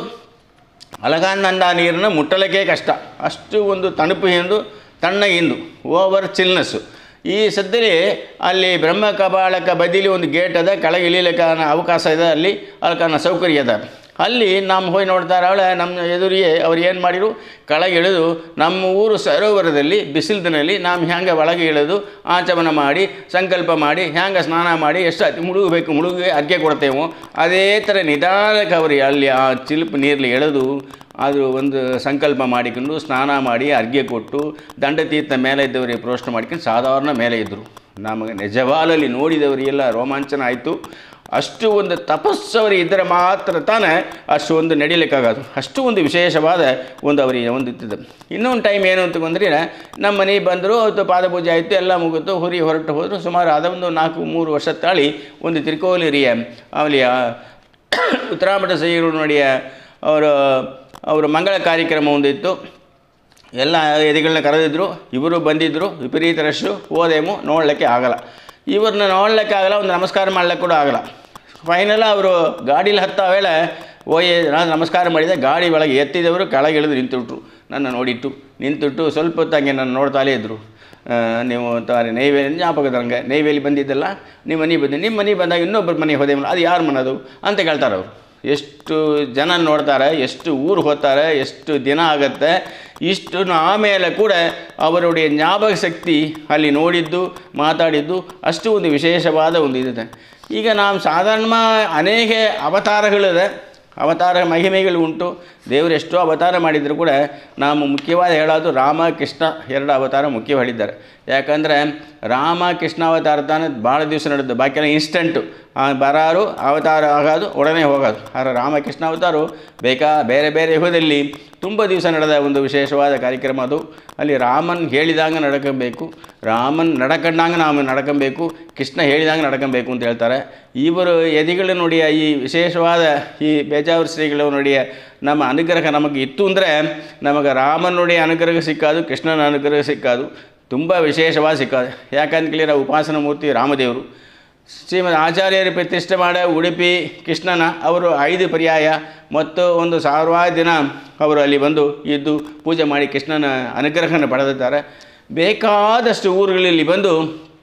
ಅಲಗಾನಂದ ನೀರನ್ನು ಮುಟ್ಟಲಿಕ್ಕೆ ಕಷ್ಟ ಅಷ್ಟು ಒಂದು ತಣುಪು ಎಂದು ತಣ್ಣಗಿಂದು ಓವರ್ ಚಿಲ್ನೆಸ್ಸು ಈ ಸದ್ಯದಲ್ಲಿ ಅಲ್ಲಿ ಬ್ರಹ್ಮ ಕಪಾಳಕ ಬದಿಲಿ ಒಂದು ಗೇಟ್ ಅದ ಕೆಳಗೆ ಇಳಿಲಿಕ್ಕೆ ಅವಕಾಶ ಇದೆ ಅಲ್ಲಿ ಅದಕ್ಕೆ ಸೌಕರ್ಯ ಅದ ಅಲ್ಲಿ ನಮ್ಮ ಹೋಗಿ ನೋಡ್ತಾರೆ ಅವಳೆ ನಮ್ಮ ಎದುರಿಗೆ ಅವ್ರು ಏನು ಮಾಡಿರು ಕೆಳಗೆ ಇಳಿದು ನಮ್ಮ ಊರು ಸರೋವರದಲ್ಲಿ ಬಿಸಿಲಿನಲ್ಲಿ ನಾವು ಹ್ಯಾಂಗೆ ಒಳಗೆ ಇಳಿದು ಆಚಮನ ಮಾಡಿ ಸಂಕಲ್ಪ ಮಾಡಿ ಹ್ಯಾಂಗೆ ಸ್ನಾನ ಮಾಡಿ ಎಷ್ಟು ಅತಿ ಮುಳುಗಬೇಕು ಮುಳುಗಿ ಅರ್ಗೆ ಕೊಡ್ತೇವೋ ಅದೇ ಥರ ನಿಧಾನಕ್ಕೆ ಅವರು ಅಲ್ಲಿ ಆ ಚಿಲುಪು ನೀರಲ್ಲಿ ಎಳೆದು ಅದು ಒಂದು ಸಂಕಲ್ಪ ಮಾಡಿಕೊಂಡು ಸ್ನಾನ ಮಾಡಿ ಅರ್ಘ್ಯ ಕೊಟ್ಟು ದಂಡತೀರ್ಥ ಮೇಲೆ ಇದ್ದವರಿಗೆ ಪ್ರೋಷ್ಣ ಮಾಡ್ಕೊಂಡು ಸಾಧಾರಣ ಮೇಲೆ ಇದ್ದರು ನಮಗೆ ನಿಜವಾಲಲ್ಲಿ ನೋಡಿದವರಿಗೆಲ್ಲ ರೋಮಾಂಚನ ಆಯಿತು ಅಷ್ಟು ಒಂದು ತಪಸ್ಸು ಅವರಿಗೆ ಇದ್ದರೆ ಮಾತ್ರ ತಾನೇ ಅಷ್ಟು ಒಂದು ನಡೀಲಿಕ್ಕಾಗೋದು ಅಷ್ಟು ಒಂದು ವಿಶೇಷವಾದ ಒಂದು ಅವರಿಗೆ ಒಂದು ಇತ್ತಿದ್ದು ಇನ್ನೊಂದು ಟೈಮ್ ಏನು ಅಂತ ಬಂದರೆ ನಮ್ಮ ಮನೆಗೆ ಬಂದರು ಅವತ್ತು ಪಾದಪೂಜೆ ಆಯಿತು ಎಲ್ಲ ಮುಗಿತು ಹುರಿ ಹೊರಟು ಹೋದರು ಸುಮಾರು ಅದ ಒಂದು ನಾಲ್ಕು ಮೂರು ವರ್ಷ ತಾಳಿ ಒಂದು ತಿರುಕೋಲಿರಿಯ ಅವಲಿಯ ಉತ್ತರಾಮಠ ಶ್ರೀಗಳು ನೋಡಿಯ ಅವರು ಅವರ ಮಂಗಳ ಕಾರ್ಯಕ್ರಮ ಒಂದಿತ್ತು ಎಲ್ಲ ಎದಿಗಳನ್ನ ಕರೆದಿದ್ರು ಇವರು ಬಂದಿದ್ದರು ವಿಪರೀತ ರಶ್ಶು ಹೋದೇಮು ನೋಡಲಿಕ್ಕೆ ಆಗಲ್ಲ ಇವ್ರನ್ನ ನೋಡಲಿಕ್ಕೆ ಆಗಲ್ಲ ಒಂದು ನಮಸ್ಕಾರ ಮಾಡ್ಲಿಕ್ಕೆ ಕೂಡ ಆಗಲ್ಲ ಫೈನಲ್ ಅವರು ಗಾಡೀಲಿ ಹತ್ತ ವೇಳೆ ಓಯ್ ನಾನು ನಮಸ್ಕಾರ ಮಾಡಿದೆ ಗಾಡಿ ಒಳಗೆ ಎತ್ತಿದವರು ಕೆಳಗೆ ಇಳಿದು ನಿಂತುಬಿಟ್ರು ನನ್ನ ನೋಡಿಟ್ಟು ನಿಂತುಟ್ಟು ಸ್ವಲ್ಪ ಹೊತ್ತಂಗೆ ನಾನು ನೋಡ್ತಾಲೇ ಇದ್ದರು ಆ, ನೀವು ತಾರೆ ನೈವೇಲಿ ಜ್ಞಾಪಕದ ಹಂಗೆ ನೈವೇಲಿ ಬಂದಿದ್ದಲ್ಲ ನಿಮ್ಮ ಮನೆಗೆ ಬಂದು ನಿಮ್ಮ ಮನೆಗೆ ಬಂದಾಗ ಇನ್ನೊಬ್ಬರ ಮನೆಗೆ ಹೋದೆ ಅದು ಯಾರ ಮನದು ಅಂತ ಕೇಳ್ತಾರೆ ಅವರು ಎಷ್ಟು ಜನ ನೋಡ್ತಾರೆ ಎಷ್ಟು ಊರು ಹೋಗ್ತಾರೆ ಎಷ್ಟು ದಿನ ಆಗತ್ತೆ ಇಷ್ಟು ಆಮೇಲೆ ಕೂಡ ಅವರುடைய ಜ್ಞಾಪಕ ಶಕ್ತಿ ಅಲ್ಲಿ ನೋಡಿದ್ದು ಮಾತಾಡಿದ್ದು ಅಷ್ಟು ಒಂದು ವಿಶೇಷವಾದ ಒಂದು ಇದಿದೆ ಈಗ ನಾವು ಸಾಧಾರಣ ಅನೇಕ ಅವತಾರಗಳಿದೆ ಅವತಾರ ಮಹಿಮೆಗಳು ಉಂಟು ದೇವರು ಎಷ್ಟೋ ಅವತಾರ ಮಾಡಿದರೂ ಕೂಡ ನಾವು ಮುಖ್ಯವಾಗಿ ಹೇಳೋದು ರಾಮ ಕೃಷ್ಣ ಎರಡು ಅವತಾರ ಮುಖ್ಯ ಹೇಳಿದ್ದಾರೆ ಯಾಕಂದರೆ ರಾಮ ಕೃಷ್ಣ ಅವತಾರ ತಾನೇ ಭಾಳ ದಿವಸ ನಡೆದು ಬಾಕಿಯೆಲ್ಲ ಇನ್ಸ್ಟಂಟು ಬರಾರು ಅವತಾರ ಆಗೋದು ಒಡನೆ ಹೋಗೋದು ಆದರೆ ರಾಮಕೃಷ್ಣ ಅವತಾರು ಬೇಕಾ ಬೇರೆ ಬೇರೆ ಯುಗದಲ್ಲಿ ತುಂಬ ದಿವಸ ನಡೆದ ಒಂದು ವಿಶೇಷವಾದ ಕಾರ್ಯಕ್ರಮ ಅದು ಅಲ್ಲಿ ರಾಮನ್ ಹೇಳಿದಾಗ ನಡ್ಕೊಬೇಕು ರಾಮನ್ ನಡ್ಕೊಂಡಂಗೆ ನಾವು ನಡ್ಕೊಬೇಕು ಕೃಷ್ಣ ಹೇಳಿದಂಗೆ ನಡ್ಕೊಬೇಕು ಅಂತ ಹೇಳ್ತಾರೆ ಇವರು ಎದಿಗಳು ನೋಡಿಯ ಈ ವಿಶೇಷವಾದ ಈ ಬೇಜಾವರ ಶ್ರೀಗಳು ನೋಡಿಯ ನಮ್ಮ ಅನುಗ್ರಹ ನಮಗೆ ಇತ್ತು ಅಂದರೆ ನಮಗೆ ರಾಮನ ನೋಡಿ ಅನುಗ್ರಹ ಸಿಕ್ಕಾದು ಕೃಷ್ಣನ ಅನುಗ್ರಹ ಸಿಕ್ಕಾದು ತುಂಬ ವಿಶೇಷವಾಗಿ ಸಿಕ್ಕಾದು ಯಾಕಂತ ಕೇಳಿದ್ರೆ ಉಪಾಸನ ಮೂರ್ತಿ ರಾಮದೇವರು ಶ್ರೀಮದ್ ಆಚಾರ್ಯರು ಪ್ರತಿಷ್ಠೆ ಮಾಡ ಉಡುಪಿ ಕೃಷ್ಣನ ಅವರು ಐದು ಪರ್ಯಾಯ ಮತ್ತು ಒಂದು ಸಾವಿರಾರು ದಿನ ಅವರು ಅಲ್ಲಿ ಬಂದು ಇದ್ದು ಪೂಜೆ ಮಾಡಿ ಕೃಷ್ಣನ ಅನುಗ್ರಹನ ಪಡೆದಿದ್ದಾರೆ ಬೇಕಾದಷ್ಟು ಊರುಗಳಲ್ಲಿ ಬಂದು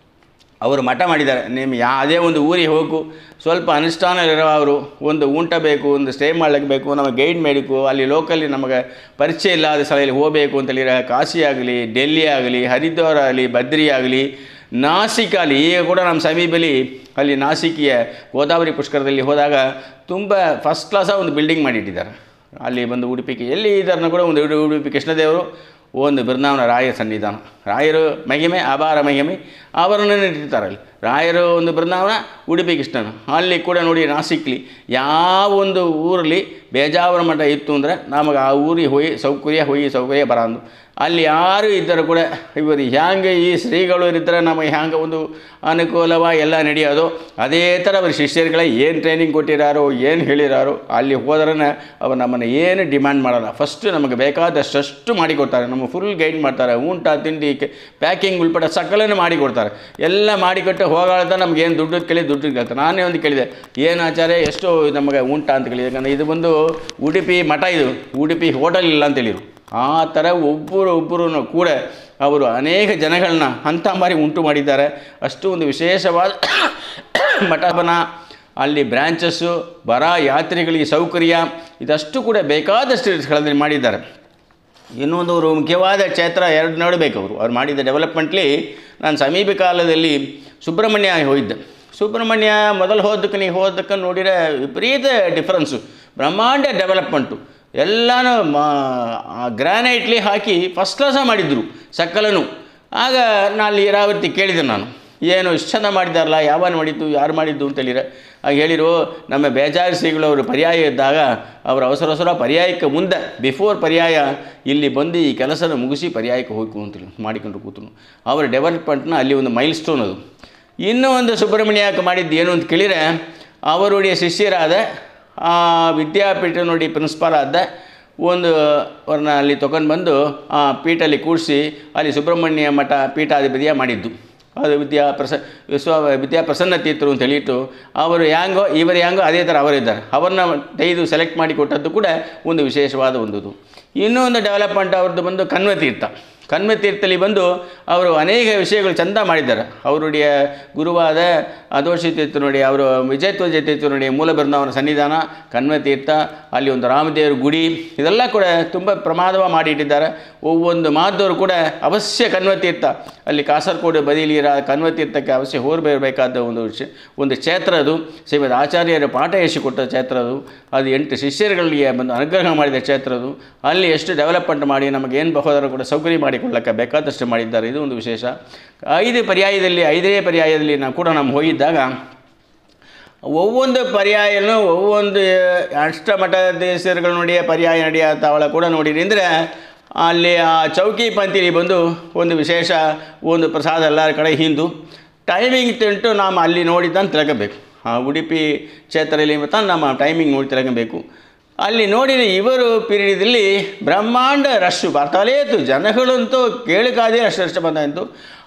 ಅವರು ಮಠ ಮಾಡಿದ್ದಾರೆ ನಿಮ್ಮ ಯಾವುದೇ ಒಂದು ಊರಿಗೆ ಹೋಗು ಸ್ವಲ್ಪ ಅನುಷ್ಠಾನವಿರೋ ಅವರು ಒಂದು ಊಟ ಬೇಕು ಒಂದು ಸ್ಟೇ ಮಾಡ್ಲಿಕ್ಕೆ ಬೇಕು ನಮಗೆ ಗೈಡ್ ಮಾಡಬೇಕು ಅಲ್ಲಿ ಲೋಕಲ್ಲಿ ನಮಗೆ ಪರಿಚಯ ಇಲ್ಲದ ಸ್ಥಳದಲ್ಲಿ ಹೋಗಬೇಕು ಅಂತೇಳಿದ್ರೆ ಕಾಶಿ ಆಗಲಿ ಡೆಲ್ಲಿ ಆಗಲಿ ಹರಿದ್ವಾರ ಆಗಲಿ ಬದ್ರಿ ಆಗಲಿ ನಾಸಿಕ್ ಅಲ್ಲಿ ಈಗ ಕೂಡ ನಮ್ಮ ಸಮೀಪದಲ್ಲಿ ಅಲ್ಲಿ ನಾಸಿಕಿಯ ಗೋದಾವರಿ ಪುಷ್ಕರದಲ್ಲಿ ಹೋದಾಗ ತುಂಬ ಫಸ್ಟ್ ಕ್ಲಾಸ ಒಂದು ಬಿಲ್ಡಿಂಗ್ ಮಾಡಿಟ್ಟಿದ್ದಾರೆ ಅಲ್ಲಿ ಬಂದು ಉಡುಪಿಗೆ ಎಲ್ಲಿ ಇದ್ದಾರನ್ನ ಕೂಡ ಒಂದು ಉಡು- ಉಡುಪಿ ಕೃಷ್ಣದೇವರು ಒಂದು ಬೃಂದಾವನ ರಾಯ ಸನ್ನಿಧಾನ ರಾಯರು ಮಹಿಮೆ ಅಪಾರ ಮಹಿಮೆ ಅವರನ್ನು ಇಟ್ಟಿರ್ತಾರೆ ಅಲ್ಲಿ ರಾಯರು ಒಂದು ಬೃಂದಾವನ ಉಡುಪಿ ಕೃಷ್ಣನ ಅಲ್ಲಿ ಕೂಡ ನೋಡಿ ನಾಸಿಕ್ಲಿ ಯಾವ ಒಂದು ಊರಲ್ಲಿ ಬೇಜಾವರ ಮಠ ಇತ್ತು ಅಂದರೆ ನಮಗೆ ಆ ಊರಿಗೆ ಹೋಗಿ ಸೌಕರ್ಯ ಹೋಗಿ ಸೌಕರ್ಯ ಬರಂದು ಅಲ್ಲಿ ಯಾರು ಇದ್ದರೂ ಕೂಡ ಇವರು ಹ್ಯಾಂಗೆ ಈ ಶ್ರೀಗಳು ಇರ್ತಾರೆ ನಮಗೆ ಹ್ಯಾಂಗೆ ಒಂದು ಅನುಕೂಲವಾಗಿ ಎಲ್ಲ ನಡೆಯೋದು ಅದೇ ಥರ ಅವ್ರ ಶಿಷ್ಯರುಗಳೇ ಏನು ಟ್ರೈನಿಂಗ್ ಕೊಟ್ಟಿರಾರೋ ಏನು ಹೇಳಿರಾರೋ ಅಲ್ಲಿ ಹೋದ್ರೆ ಅವ್ರು ನಮ್ಮನ್ನು ಏನು ಡಿಮ್ಯಾಂಡ್ ಮಾಡಲ್ಲ ಫಸ್ಟ್ ನಮಗೆ ಬೇಕಾದಷ್ಟು ಮಾಡಿಕೊಡ್ತಾರೆ ನಮ್ಮ ಫುಲ್ ಗೈಡ್ ಮಾಡ್ತಾರೆ ಊಟ ತಿಂಡಿ ಪ್ಯಾಕಿಂಗ್ ಉಳ್ಪಟ ಸಕಲನ್ನು ಮಾಡಿಕೊಡ್ತಾರೆ ಎಲ್ಲ ಮಾಡಿಕೊಟ್ಟು ಹೋಗಾಳ್ತಾ ನಮ್ಗೆ ಏನು ದುಡ್ಡು ಕೇಳಿ ದುಡ್ಡು ಕೇಳ್ತಾರೆ ನಾನೇ ಒಂದು ಕೇಳಿದೆ ಏನು ಆಚಾರ್ಯ ಎಷ್ಟು ನಮಗೆ ಊಟ ಅಂತ ಕೇಳಿದೆ ಯಾಕಂದರೆ ಇದು ಬಂದು ಉಡುಪಿ ಮಠ ಇದು ಉಡುಪಿ ಹೋಟೆಲ್ ಇಲ್ಲ ಅಂತ ಹೇಳಿರು ಆ ಥರ ಒಬ್ಬರು ಒಬ್ಬರು ಕೂಡ ಅವರು ಅನೇಕ ಜನಗಳನ್ನ ಹಂತ ಮಾರಿ ಉಂಟು ಮಾಡಿದ್ದಾರೆ ಅಷ್ಟು ಒಂದು ವಿಶೇಷವಾದ ಮಠಪನ ಅಲ್ಲಿ ಬ್ರ್ಯಾಂಚಸ್ಸು ಬರ ಯಾತ್ರಿಗಳಿಗೆ ಸೌಕರ್ಯ ಇದಷ್ಟು ಕೂಡ ಬೇಕಾದಷ್ಟು ಸ್ಥಳದಲ್ಲಿ ಮಾಡಿದ್ದಾರೆ ಇನ್ನೊಂದು ಅವರು ಮುಖ್ಯವಾದ ಕ್ಷೇತ್ರ ಎರಡು ನೋಡಬೇಕು ಅವರು ಅವ್ರು ಮಾಡಿದ ಡೆವಲಪ್ಮೆಂಟ್ಲಿ ನಾನು ಸಮೀಪ ಕಾಲದಲ್ಲಿ ಸುಬ್ರಹ್ಮಣ್ಯ ಹೋಗಿದ್ದೆ ಸುಬ್ರಹ್ಮಣ್ಯ ಮೊದಲು ಹೋದಕ್ಕೆ ನೀವು ಹೋದಕ್ಕೆ ನೋಡಿದರೆ ವಿಪರೀತ ಡಿಫ್ರೆನ್ಸು ಬ್ರಹ್ಮಾಂಡ ಡೆವಲಪ್ಮೆಂಟು ಎಲ್ಲನೂ ಮಾ ಗ್ರಾನೈಟ್ಲಿ ಹಾಕಿ ಫಸ್ಟ್ ಕ್ಲಾಸ ಮಾಡಿದ್ರು ಸಕಲನು ಆಗ ನಾನು ಅಲ್ಲಿ ಇರಾವತಿ ಕೇಳಿದೆ ನಾನು ಏನು ಇಷ್ಟು ಚಂದ ಮಾಡಿದಾರಲ್ಲ ಯಾವಾಗ ಮಾಡಿದ್ದು ಯಾರು ಮಾಡಿದ್ದು ಅಂತ ಹೇಳಿದ್ರೆ ಆಗ ಹೇಳಿರು ನಮ್ಮ ಬೇಜಾರು ಶ್ರೀಗಳು ಅವರು ಪರ್ಯಾಯ ಇದ್ದಾಗ ಅವರು ಅವಸರ ಅವಸರ ಪರ್ಯಾಯಕ್ಕೆ ಮುಂದೆ ಬಿಫೋರ್ ಪರ್ಯಾಯ ಇಲ್ಲಿ ಬಂದು ಈ ಕೆಲಸನ ಮುಗಿಸಿ ಪರ್ಯಾಯಕ್ಕೆ ಹೋಗ್ಕು ಅಂತೇಳಿ ಮಾಡಿಕೊಂಡು ಕೂತನು ಅವರ ಡೆವಲಪ್ಮೆಂಟ್ನ ಅಲ್ಲಿ ಒಂದು ಮೈಲ್ ಸ್ಟೋನ್ ಅದು ಇನ್ನೂ ಒಂದು ಸುಬ್ರಹ್ಮಣ್ಯಕ್ಕೆ ಮಾಡಿದ್ದು ಏನು ಅಂತ ಕೇಳಿದರೆ ಅವರುடைய ಶಿಷ್ಯರಾದ ಆ ವಿದ್ಯಾಪೀಠ ನೋಡಿ ಪ್ರಿನ್ಸಿಪಾಲ್ ಆದ ಒಂದು ಅವ್ರನ್ನ ಅಲ್ಲಿ ತೊಗೊಂಡು ಬಂದು ಆ ಪೀಠಲ್ಲಿ ಕೂಡಿಸಿ ಅಲ್ಲಿ ಸುಬ್ರಹ್ಮಣ್ಯ ಮಠ ಪೀಠಾಧಿಪತಿಯ ಮಾಡಿದ್ದು ಅದು ವಿದ್ಯಾ ಪ್ರಸ ವಿಶ್ವ ವಿದ್ಯಾ ಪ್ರಸನ್ನ ತೀರ್ಥರು ಅಂತ ಹೇಳಿಟ್ಟು ಅವರು ಹ್ಯಾಂಗೋ ಇವರು ಹ್ಯಾಂಗೋ ಅದೇ ಥರ ಅವರಿದ್ದಾರೆ ಅವ್ರನ್ನ ತೆಗೆದು ಸೆಲೆಕ್ಟ್ ಮಾಡಿ ಕೊಟ್ಟದ್ದು ಕೂಡ ಒಂದು ವಿಶೇಷವಾದ ಒಂದು ಇದು ಇನ್ನೂ ಒಂದು ಡೆವಲಪ್ಮೆಂಟ್ ಅವ್ರದ್ದು ಬಂದು ಕನ್ವ ತೀರ್ಥ ಕನ್ಮತೀರ್ಥಲ್ಲಿ ಬಂದು ಅವರು ಅನೇಕ ವಿಷಯಗಳು ಚಂದ ಮಾಡಿದ್ದಾರೆ ಅವರುடைய ಗುರುವಾದ ಅದೋಷಿ ತೀರ್ಥನುடைய ಅವರು ವಿಜಯಧ್ವಜ ತೀರ್ಥನುடைய ಮೂಲ ಬೃಂದಾವನ ಸನ್ನಿಧಾನ ಕನ್ಮತೀರ್ಥ ಅಲ್ಲಿ ಒಂದು ರಾಮದೇವರ ಗುಡಿ ಇದೆಲ್ಲ ಕೂಡ ತುಂಬ ಪ್ರಮಾದವ ಮಾಡಿಟ್ಟಿದ್ದಾರೆ ಒவ்வೊಂದು ಮಾದವರು ಕೂಡ ಅವಶ್ಯ ಕನ್ವತೀರ್ಥ ಅಲ್ಲಿ ಕಾಸರಗೋಡು ಬದಿಲಿರ ಕನ್ವತೀರ್ಥಕ್ಕೆ ಅವಶ್ಯ ಹೋಗಬೇಕಾದ ಒಂದು ವಿಷಯ ಒಂದು ಕ್ಷೇತ್ರ ಅದು ಶ್ರೀಮದ್ ಆಚಾರ್ಯರ ಪಾಠ ಕೊಟ್ಟ ಕ್ಷೇತ್ರ ಅದು ಅದು ಎಂಟು ಶಿಷ್ಯರುಗಳಿಗೆ ಬಂದು ಅನುಗ್ರಹ ಮಾಡಿದ ಕ್ಷೇತ್ರ ಅದು ಅಲ್ಲಿ ಎಷ್ಟು ಡೆವಲಪ್ಮೆಂಟ್ ಮಾಡಿ ನಮಗೆ ಏನು ಬಹುದರ ಕೂಡ ಸೌಕರ್ಯ ಮಾಡಿಕೊಳ್ಳಕ್ಕೆ ಬೇಕಾದಷ್ಟು ಮಾಡಿದ್ದಾರೆ ಇದು ಒಂದು ವಿಶೇಷ ಐದು ಪರ್ಯಾಯದಲ್ಲಿ ಐದನೇ ಪರ್ಯಾಯದಲ್ಲಿ ನಾವು ಕೂಡ ನಾವು ಹೋಗಿದ್ದಾಗ ಒவ்வೊಂದು ಪರ್ಯಾಯನೂ ಒவ்வೊಂದು ಅಷ್ಟಮಠ ದೇಶಗಳು ನೋಡಿಯ ಪರ್ಯಾಯ ನಡೆಯ ತಾವಳ ಕೂಡ ನೋಡಿರಿ ಅಂದರೆ ಅಲ್ಲಿ ಆ ಚೌಕಿ ಪಂಕ್ತಿಲಿ ಬಂದು ಒಂದು ವಿಶೇಷ ಒಂದು ಪ್ರಸಾದ ಎಲ್ಲರ ಕಡೆ ಹಿಂದು ಟೈಮಿಂಗ್ ತಿಂಟು ನಾವು ಅಲ್ಲಿ ನೋಡಿದ್ದನ್ನು ತಿಳ್ಕೋಬೇಕು ಆ ಉಡುಪಿ ಕ್ಷೇತ್ರದಲ್ಲಿ ಮತ್ತು ನಮ್ಮ ಟೈಮಿಂಗ್ ನೋಡಿ ತಿಳ್ಕೋಬೇಕು ಅಲ್ಲಿ ನೋಡಿದ ಇವರು ಪೀರಿಯಡಲ್ಲಿ ಬ್ರಹ್ಮಾಂಡ ರಶ್ಶು ಬರ್ತಾಲೇ ಇತ್ತು ಜನಗಳಂತೂ ಕೇಳಕಾದೇ ಅಷ್ಟು ಅಷ್ಟು ಬಂದಾಯಿತು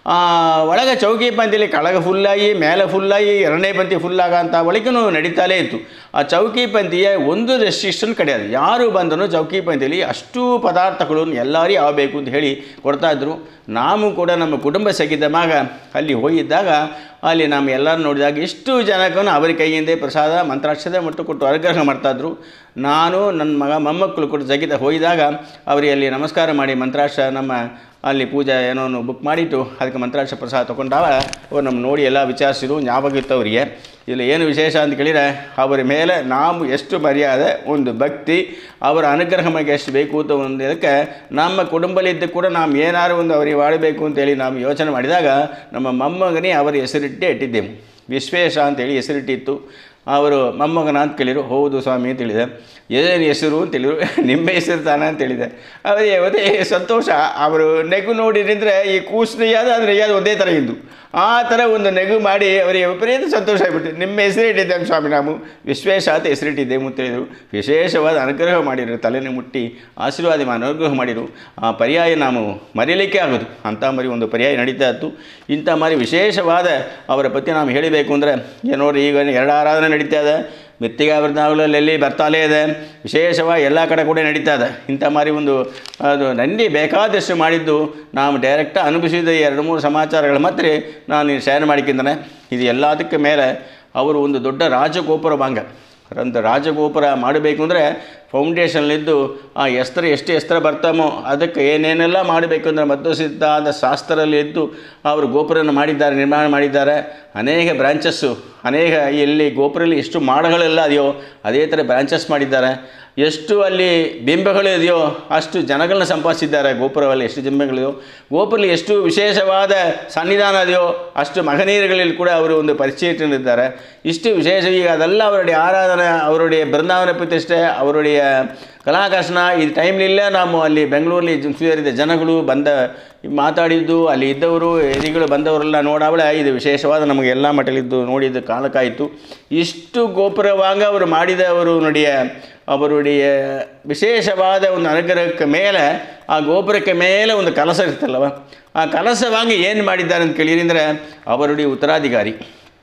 ಒಳಗೆ ಚೌಕಿ ಪಂತಿಲಿ ಕೆಳಗೆ ಫುಲ್ಲಾಗಿ ಮೇಲೆ ಫುಲ್ಲಾಗಿ ಎರಡನೇ ಪಂಕ್ತಿ ಫುಲ್ಲಾಗ ಅಂತ ಒಳಗೂ ನಡೀತಾಲೇ ಇತ್ತು ಆ ಚೌಕಿ ಪಂಕ್ತಿಯ ಒಂದು ರೆಸ್ಟ್ರಿಕ್ಷನ್ ಕಡೆಯದು ಯಾರು ಬಂದರೂ ಚೌಕಿ ಪಂಕ್ತಿಯಲ್ಲಿ ಅಷ್ಟು ಪದಾರ್ಥಗಳು ಎಲ್ಲರಿಗೂ ಆಗಬೇಕು ಅಂತ ಹೇಳಿ ಕೊಡ್ತಾಯಿದ್ರು ನಾವು ಕೂಡ ನಮ್ಮ ಕುಟುಂಬ ಸಹಿತವಾಗ ಅಲ್ಲಿ ಹೋಗಿದ್ದಾಗ ಅಲ್ಲಿ ನಮ್ಮ ಎಲ್ಲರೂ ನೋಡಿದಾಗ ಎಷ್ಟು ಜನಕ್ಕೂ ಅವರ ಕೈಯಿಂದೇ ಪ್ರಸಾದ ಮಂತ್ರಾಕ್ಷತೆ ಮತ್ತು ಕೊಟ್ಟು ಅನುಗ್ರಹ ಮಾಡ್ತಾಯಿದ್ರು ನಾನು ನನ್ನ ಮಗ ಮೊಮ್ಮಕ್ಕಳು ಕೂಡ ಜಗಿತ ಹೋಗಿದಾಗ ಅವರಿಗೆ ಅಲ್ಲಿ ನಮಸ್ಕಾರ ಮಾಡಿ ಮಂತ್ರಾಕ್ಷ ನಮ್ಮ ಅಲ್ಲಿ ಪೂಜೆ ಏನೋ ಬುಕ್ ಮಾಡಿಟ್ಟು ಅದಕ್ಕೆ ಮಂತ್ರಾಕ್ಷ ಪ್ರಸಾದ ತೊಗೊಂಡಾಗ ಅವ್ರು ನಮ್ಮ ನೋಡಿ ಎಲ್ಲ ವಿಚಾರಿಸಿದ್ರು ಜ್ಞಾಪಕ ಇತ್ತು ಅವರಿಗೆ ಇಲ್ಲಿ ಏನು ವಿಶೇಷ ಅಂತ ಕೇಳಿದರೆ ಅವರ ಮೇಲೆ ನಾವು ಎಷ್ಟು ಮರ್ಯಾದೆ ಒಂದು ಭಕ್ತಿ ಅವರ ಅನುಗ್ರಹ ನಮಗೆ ಎಷ್ಟು ಬೇಕು ಅಂತ ಒಂದು ಇದಕ್ಕೆ ನಮ್ಮ ಕುಟುಂಬದಲ್ಲಿದ್ದು ಕೂಡ ನಾವು ಏನಾರು ಒಂದು ಅವರಿಗೆ ಮಾಡಬೇಕು ಅಂತೇಳಿ ನಾವು ಯೋಚನೆ ಮಾಡಿದಾಗ ನಮ್ಮ ಮೊಮ್ಮಗನೇ ಅವರ ಹೆಸರಿಟ್ಟೇ ಇಟ್ಟಿದ್ದೆವು ವಿಶ್ವೇಶ ಅಂತೇಳಿ ಹೆಸರಿಟ್ಟಿತ್ತು ಅವರು ಮೊಮ್ಮಗನ ಅಂತ ಕೇಳಿದರು ಹೌದು ಸ್ವಾಮಿ ಅಂತ ಹೇಳಿದೆ ಏನು ಹೆಸರು ಅಂತ ಹೇಳಿದ್ರು ನಿಮ್ಮ ಹೆಸರು ತಾನ ಅಂತ ಹೇಳಿದೆ ಅವರಿಗೆ ಅದೇ ಸಂತೋಷ ಅವರು ನೆಗು ನೋಡಿದ್ರೆ ಈ ಕೂಸು ಯಾವುದು ಅಂದರೆ ಯಾವುದು ಒಂದೇ ಥರ ಇದ್ದು ಆ ಥರ ಒಂದು ನೆಗು ಮಾಡಿ ಅವರಿಗೆ ವಿಪರೀತ ಸಂತೋಷ ಆಗಿಬಿಟ್ಟು ನಿಮ್ಮ ಹೆಸರು ಇಟ್ಟಿದ್ದೇವೆ ಸ್ವಾಮಿ ನಾವು ವಿಶ್ವೇಶ ಅಂತ ಹೆಸರಿಟ್ಟಿದ್ದೇವೆ ಅಂತ ಹೇಳಿದರು ವಿಶೇಷವಾದ ಅನುಗ್ರಹ ಮಾಡಿದರು ತಲೆನೇ ಮುಟ್ಟಿ ಆಶೀರ್ವಾದ ಮಾಡಿ ಅನುಗ್ರಹ ಮಾಡಿದರು ಆ ಪರ್ಯಾಯ ನಾವು ಮರೀಲಿಕ್ಕೆ ಆಗೋದು ಅಂಥ ಮರಿ ಒಂದು ಪರ್ಯಾಯ ನಡೀತಾ ಇತ್ತು ಇಂಥ ಮರಿ ವಿಶೇಷವಾದ ಅವರ ಬಗ್ಗೆ ನಾವು ಹೇಳಬೇಕು ಅಂದರೆ ಏನೋರಿ ಈಗ ಎರಡು ಆರಾಧನೆ ನಡೀತಾ ಇದೆ ಮೆತ್ತಿಗೆ ವೃಂದಾವನಲ್ಲಿ ಬರ್ತಾಲೇ ಇದೆ ವಿಶೇಷವಾಗಿ ಎಲ್ಲ ಕಡೆ ಕೂಡ ನಡೀತಾ ಇದೆ ಇಂಥ ಮಾರಿ ಒಂದು ಅದು ನಂದಿ ಬೇಕಾದಷ್ಟು ಮಾಡಿದ್ದು ನಾವು ಡೈರೆಕ್ಟ್ ಅನುಭವಿಸಿದ ಎರಡು ಮೂರು ಸಮಾಚಾರಗಳು ಮಾತ್ರ ನಾನು ಶೇರ್ ಮಾಡಿಕೊಂಡಿದ್ದೇನೆ ಇದು ಎಲ್ಲದಕ್ಕೆ ಮೇಲೆ ಅವರು ಒಂದು ದೊಡ್ಡ ರಾಜಗೋಪುರ ಭಾಂಗ ಒಂದು ರಾಜಗೋಪುರ ಮಾಡಬೇಕು ಅಂದರೆ ಫೌಂಡೇಶನ್ಲಿದ್ದು ಆ ಎಸ್ತ್ರ ಎಷ್ಟು ಎಸ್ತ್ರ ಬರ್ತಾಮೋ ಅದಕ್ಕೆ ಏನೇನೆಲ್ಲ ಮಾಡಬೇಕು ಅಂದರೆ ಮದ್ದು ಸಿದ್ಧಾಂತ ಶಾಸ್ತ್ರದಲ್ಲಿ ಇದ್ದು ಅವರು ಗೋಪುರನ ಮಾಡಿದ್ದಾರೆ ನಿರ್ಮಾಣ ಮಾಡಿದ್ದಾರೆ ಅನೇಕ ಬ್ರಾಂಚಸ್ಸು ಅನೇಕ ಎಲ್ಲಿ ಗೋಪುರಲ್ಲಿ ಎಷ್ಟು ಮಾಡಗಳೆಲ್ಲ ಇದೆಯೋ ಅದೇ ಥರ ಬ್ರಾಂಚಸ್ ಮಾಡಿದ್ದಾರೆ ಎಷ್ಟು ಅಲ್ಲಿ ಬಿಂಬಗಳಿದೆಯೋ ಅಷ್ಟು ಜನಗಳನ್ನ ಸಂಪಾದಿಸಿದ್ದಾರೆ ಗೋಪುರದಲ್ಲಿ ಎಷ್ಟು ಬಿಂಬಗಳಿದೆಯೋ ಗೋಪುರಲ್ಲಿ ಎಷ್ಟು ವಿಶೇಷವಾದ ಸನ್ನಿಧಾನ ಇದೆಯೋ ಅಷ್ಟು ಮಹನೀಯರುಗಳಲ್ಲಿ ಕೂಡ ಅವರು ಒಂದು ಪರಿಚಯಿಸಿದ್ದಾರೆ ಇಷ್ಟು ವಿಶೇಷ ಈಗ ಅದೆಲ್ಲ ಅವರುடைய ಆರಾಧನೆ ಅವರುடைய ಬೃಂದಾವನ ಪ್ರತಿಷ್ಠೆ ಅವರುடைய ಕಲಾಕರ್ಷಣ ಈ ಟೈಮ್ಲಿಲ್ಲ ನಾವು ಅಲ್ಲಿ ಬೆಂಗಳೂರಲ್ಲಿ ಸೇರಿದ ಜನಗಳು ಬಂದ ಮಾತಾಡಿದ್ದು ಅಲ್ಲಿ ಇದ್ದವರು ಎದಿಗಳು ಬಂದವರೆಲ್ಲ ನೋಡಾವಳೆ ಇದು ವಿಶೇಷವಾದ ನಮಗೆ ಎಲ್ಲ ಮಟ್ಟಲಿದ್ದು ನೋಡಿದ ಕಾಲಕ್ಕಾಯಿತು ಇಷ್ಟು ಗೋಪುರವಾಗ ಅವರು ಮಾಡಿದ ಅವರು ನುಡಿಯ ಅವರುடைய ವಿಶೇಷವಾದ ಒಂದು ಅನುಗ್ರಹಕ್ಕೆ ಮೇಲೆ ಆ ಗೋಪುರಕ್ಕೆ ಮೇಲೆ ಒಂದು ಕಲಸ ಇರ್ತಲ್ಲವ ಆ ಕಲಸವಾಗಿ ಏನು ಮಾಡಿದ್ದಾರೆ ಅಂತ ಕೇಳಿರಿ ಅಂದರೆ ಅವರುடைய ಉತ್ತರಾಧಿಕಾರಿ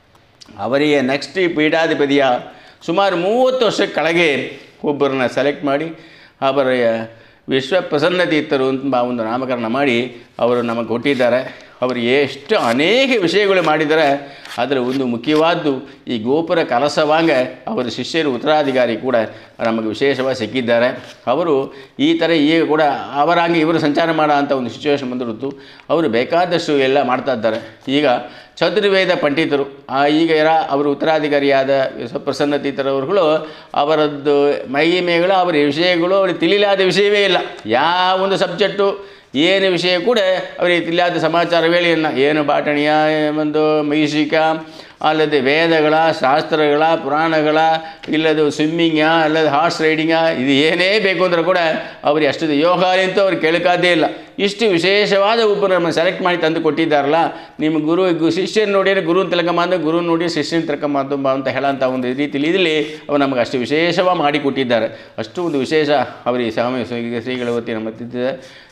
ಅವರಿಗೆ ನೆಕ್ಸ್ಟ್ ಈ ಪೀಠಾಧಿಪತಿಯ ಸುಮಾರು ಮೂವತ್ತು ವರ್ಷದ ಕೆಳಗೆ ಒಬ್ಬರನ್ನ ಸೆಲೆಕ್ಟ್ ಮಾಡಿ ಅವರ ವಿಶ್ವ ಪ್ರಸನ್ನ ತೀರ್ಥರು ಅಂತ ಒಂದು ನಾಮಕರಣ ಮಾಡಿ ಅವರು ನಮಗೆ ಕೊಟ್ಟಿದ್ದಾರೆ ಅವರು ಎಷ್ಟು ಅನೇಕ ವಿಷಯಗಳು ಮಾಡಿದ್ದಾರೆ ಅದರ ಒಂದು ಮುಖ್ಯವಾದ್ದು ಈ ಗೋಪುರ ಕಲಸವಾಗ ಅವರ ಶಿಷ್ಯರು ಉತ್ತರಾಧಿಕಾರಿ ಕೂಡ ನಮಗೆ ವಿಶೇಷವಾಗಿ ಸಿಕ್ಕಿದ್ದಾರೆ ಅವರು ಈ ಥರ ಈಗ ಕೂಡ ಅವರಾಗಿ ಇವರು ಸಂಚಾರ ಮಾಡೋ ಅಂಥ ಒಂದು ಸಿಚುವೇಶನ್ ಬಂದಿರುತ್ತು ಅವರು ಬೇಕಾದಷ್ಟು ಎಲ್ಲ ಮಾಡ್ತಾ ಇದ್ದಾರೆ ಈಗ ಚತುರ್ವೇದ ಪಂಡಿತರು ಆ ಈಗ ಇರ ಅವರು ಉತ್ತರಾಧಿಕಾರಿಯಾದ ಪ್ರಸನ್ನ ತೀರ್ಥರವರುಗಳು ಅವರದ್ದು ಮಹಿಮೆಗಳು ಅವರ ವಿಷಯಗಳು ಅವ್ರಿಗೆ ತಿಳಿಲಾದ ವಿಷಯವೇ ಇಲ್ಲ ಯಾವ ಒಂದು ಸಬ್ಜೆಕ್ಟು ಏನು ವಿಷಯ ಕೂಡ ಅವರಿಗೆ ತಿಳಿಯಾದ ಸಮಾಚಾರವೇ ಇಲ್ಲ ಏನು ಬಾಟಣಿಯ ಒಂದು ಮೈಷಿಕ ಅಲ್ಲದೆ ವೇದಗಳ ಶಾಸ್ತ್ರಗಳ ಪುರಾಣಗಳ ಇಲ್ಲದು ಸ್ವಿಮ್ಮಿಂಗ ಅಲ್ಲದೆ ಹಾರ್ಸ್ ರೈಡಿಂಗ ಇದು ಏನೇ ಬೇಕು ಅಂದ್ರೆ ಕೂಡ ಅವ್ರಿಗೆ ಅಷ್ಟು ಯೋಗ ಅಂತೂ ಅವ್ರು ಕೇಳಕಾದೇ ಇಲ್ಲ ಇಷ್ಟು ವಿಶೇಷವಾದ ಒಬ್ಬರು ನಮ್ಮ ಸೆಲೆಕ್ಟ್ ಮಾಡಿ ತಂದು ಕೊಟ್ಟಿದ್ದಾರಲ್ಲ ನಿಮ್ಮ ಗುರು ಗು ಶಿಷ್ಯನ ನೋಡಿದ್ರೆ ಗುರುನ ತಿಳ್ಕೊಂಬಂದು ಗುರು ನೋಡಿ ಶಿಷ್ಯನ ತಿಳ್ಕೊಂಬಂದು ಬಾ ಅಂತ ಹೇಳೋಂಥ ಒಂದು ರೀತಿಲಿ ಇದರಲ್ಲಿ ಅವರು ನಮಗೆ ಅಷ್ಟು ವಿಶೇಷವಾಗಿ ಮಾಡಿ ಕೊಟ್ಟಿದ್ದಾರೆ ಅಷ್ಟು ಒಂದು ವಿಶೇಷ ಅವರಿಗೆ ಸ್ವಾಮಿ ಶ್ರೀ- ಶ್ರೀಗಳ ವತಿ ನಮ್ಮ ತಿದ್ದಿದೆ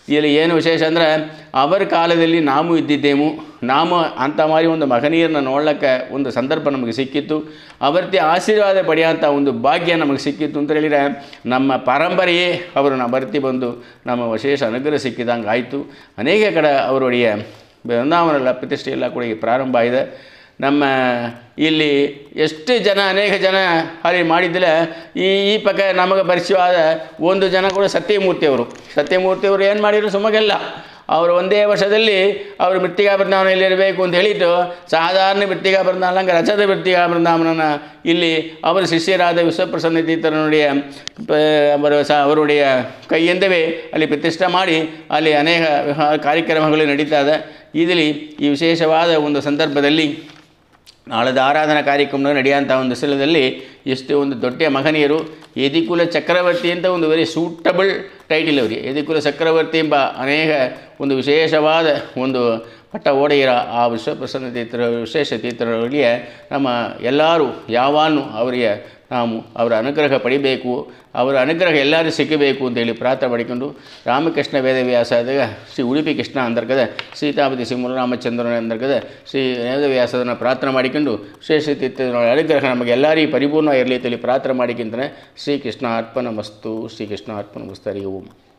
ಇಲ್ಲಿ ಏನು ವಿಶೇಷ ಅಂದರೆ ಅವರ ಕಾಲದಲ್ಲಿ ನಾವು ಇದ್ದಿದ್ದೇವು ನಾವು ಅಂಥ ಮಾರಿ ಒಂದು ಮಹನೀಯರನ್ನ ನೋಡ್ಲಿಕ್ಕೆ ಒಂದು ಸಂದರ್ಭ ನಮಗೆ ಸಿಕ್ಕಿತ್ತು ಅವರ್ತಿ ಆಶೀರ್ವಾದ ಪಡೆಯೋಂಥ ಒಂದು ಭಾಗ್ಯ ನಮಗೆ ಸಿಕ್ಕಿತ್ತು ಅಂತ ಹೇಳಿದರೆ ನಮ್ಮ ಪರಂಪರೆಯೇ ಅವರನ್ನು ಬರ್ತಿ ಬಂದು ನಮ್ಮ ವಿಶೇಷ ಅನುಗ್ರಹ ಸಿಕ್ಕಿದಂಗೆ ಆಯಿತು ಅನೇಕ ಕಡೆ ಅವರುடைய ಬೃಂದಾವನಗಳ ಪ್ರತಿಷ್ಠೆ ಎಲ್ಲ ಕೂಡ ಈಗ ಪ್ರಾರಂಭ ಆಗಿದೆ ನಮ್ಮ ಇಲ್ಲಿ ಎಷ್ಟು ಜನ ಅನೇಕ ಜನ ಅಲ್ಲಿ ಮಾಡಿದ್ದಿಲ್ಲ ಈ ಈ ಪಕ್ಕ ನಮಗೆ ಪರಿಚಯವಾದ ಒಂದು ಜನ ಕೂಡ ಸತ್ಯಮೂರ್ತಿಯವರು ಸತ್ಯಮೂರ್ತಿಯವರು ಏನು ಮಾಡಿದ್ರು ಸುಮಗೆಲ್ಲ ಅವರು ಒಂದೇ ವರ್ಷದಲ್ಲಿ ಅವರು ಮೃತ್ತಿಕಾ ಬೃಂದಾವನ ಇಲ್ಲಿರಬೇಕು ಅಂತ ಹೇಳಿದ್ದು ಸಾಧಾರಣ ಮೃತ್ತಿಕಾ ಬೃಂದಾವನ ಹಂಗೆ ರಜದ ಮೃತ್ತಿಕಾ ಬೃಂದಾವನನ ಇಲ್ಲಿ ಅವರ ಶಿಷ್ಯರಾದ ವಿಶ್ವಪ್ರಸನ್ನ ತೀರ್ಥರನುடைய ಪ- ಅವರ ಸ ಅವರುடைய ಕೈಯಿಂದವೇ ಅಲ್ಲಿ ಪ್ರತಿಷ್ಠೆ ಮಾಡಿ ಅಲ್ಲಿ ಅನೇಕ ವಿಹ- ಕಾರ್ಯಕ್ರಮಗಳು ನಡೀತಾ ಇದೆ ಇದರಲ್ಲಿ ಈ ವಿಶೇಷವಾದ ಒಂದು ಸಂದರ್ಭದಲ್ಲಿ ನಾಳೆದ ಆರಾಧನಾ ಕಾರ್ಯಕ್ರಮ ನಡೆಯುವಂಥ ಒಂದು ಸ್ಥಳದಲ್ಲಿ ಎಷ್ಟು ಒಂದು ದೊಡ್ಡ ಮಹನೀಯರು ಯದಿಕುಲ ಚಕ್ರವರ್ತಿ ಅಂತ ಒಂದು ವೆರಿ ಸೂಟಬಲ್ ಟೈಟಿಲ್ ಅವರಿಗೆ ಯದಿಕುಲ ಚಕ್ರವರ್ತಿ ಎಂಬ ಅನೇಕ ಒಂದು ವಿಶೇಷವಾದ ಒಂದು ಪಟ್ಟ ಓಡೆಯರ ಆ ವಿಶ್ವಪ್ರಸನ್ನ ತೀರ್ಥರ ವಿಶೇಷ ತೀರ್ಥರವರಿಗೆ ನಮ್ಮ ಎಲ್ಲರೂ ಯಾವಾನು ಅವರಿಗೆ ನಾವು ಅವರ ಅನುಗ್ರಹ ಪಡಿಬೇಕು ಅವರ ಅನುಗ್ರಹ ಎಲ್ಲರೂ ಸಿಕ್ಕಬೇಕು ಅಂತೇಳಿ ಪ್ರಾರ್ಥನೆ ಮಾಡಿಕೊಂಡು ರಾಮಕೃಷ್ಣ ವೇದವ್ಯಾಸದ ಶ್ರೀ ಉಡುಪಿ ಕೃಷ್ಣ ಅಂತರ್ಗದ ಸೀತಾಪತಿ ಶ್ರೀ ಮುರರಾಮಚಂದ್ರನ ಅಂತರ್ಗದ ಶ್ರೀ ವೇದವ್ಯಾಸದನ್ನು ಪ್ರಾರ್ಥನೆ ಮಾಡಿಕೊಂಡು ಶ್ರೇಷ್ಠ ತೀರ್ಥರ ಅನುಗ್ರಹ ನಮಗೆ ಎಲ್ಲರಿಗೂ ಪರಿಪೂರ್ಣ ಇರಲಿ ಅಂತೇಳಿ ಪ್ರಾರ್ಥನೆ ಮಾಡಿಕೊಂತಾನೆ ಶ್ರೀಕೃಷ್ಣ ಅರ್ಪಣ ಮಸ್ತು ಶ್ರೀಕೃಷ್ಣ ಅರ್ಪಣ ಮಸ್ತು ಹರಿ ಓಂ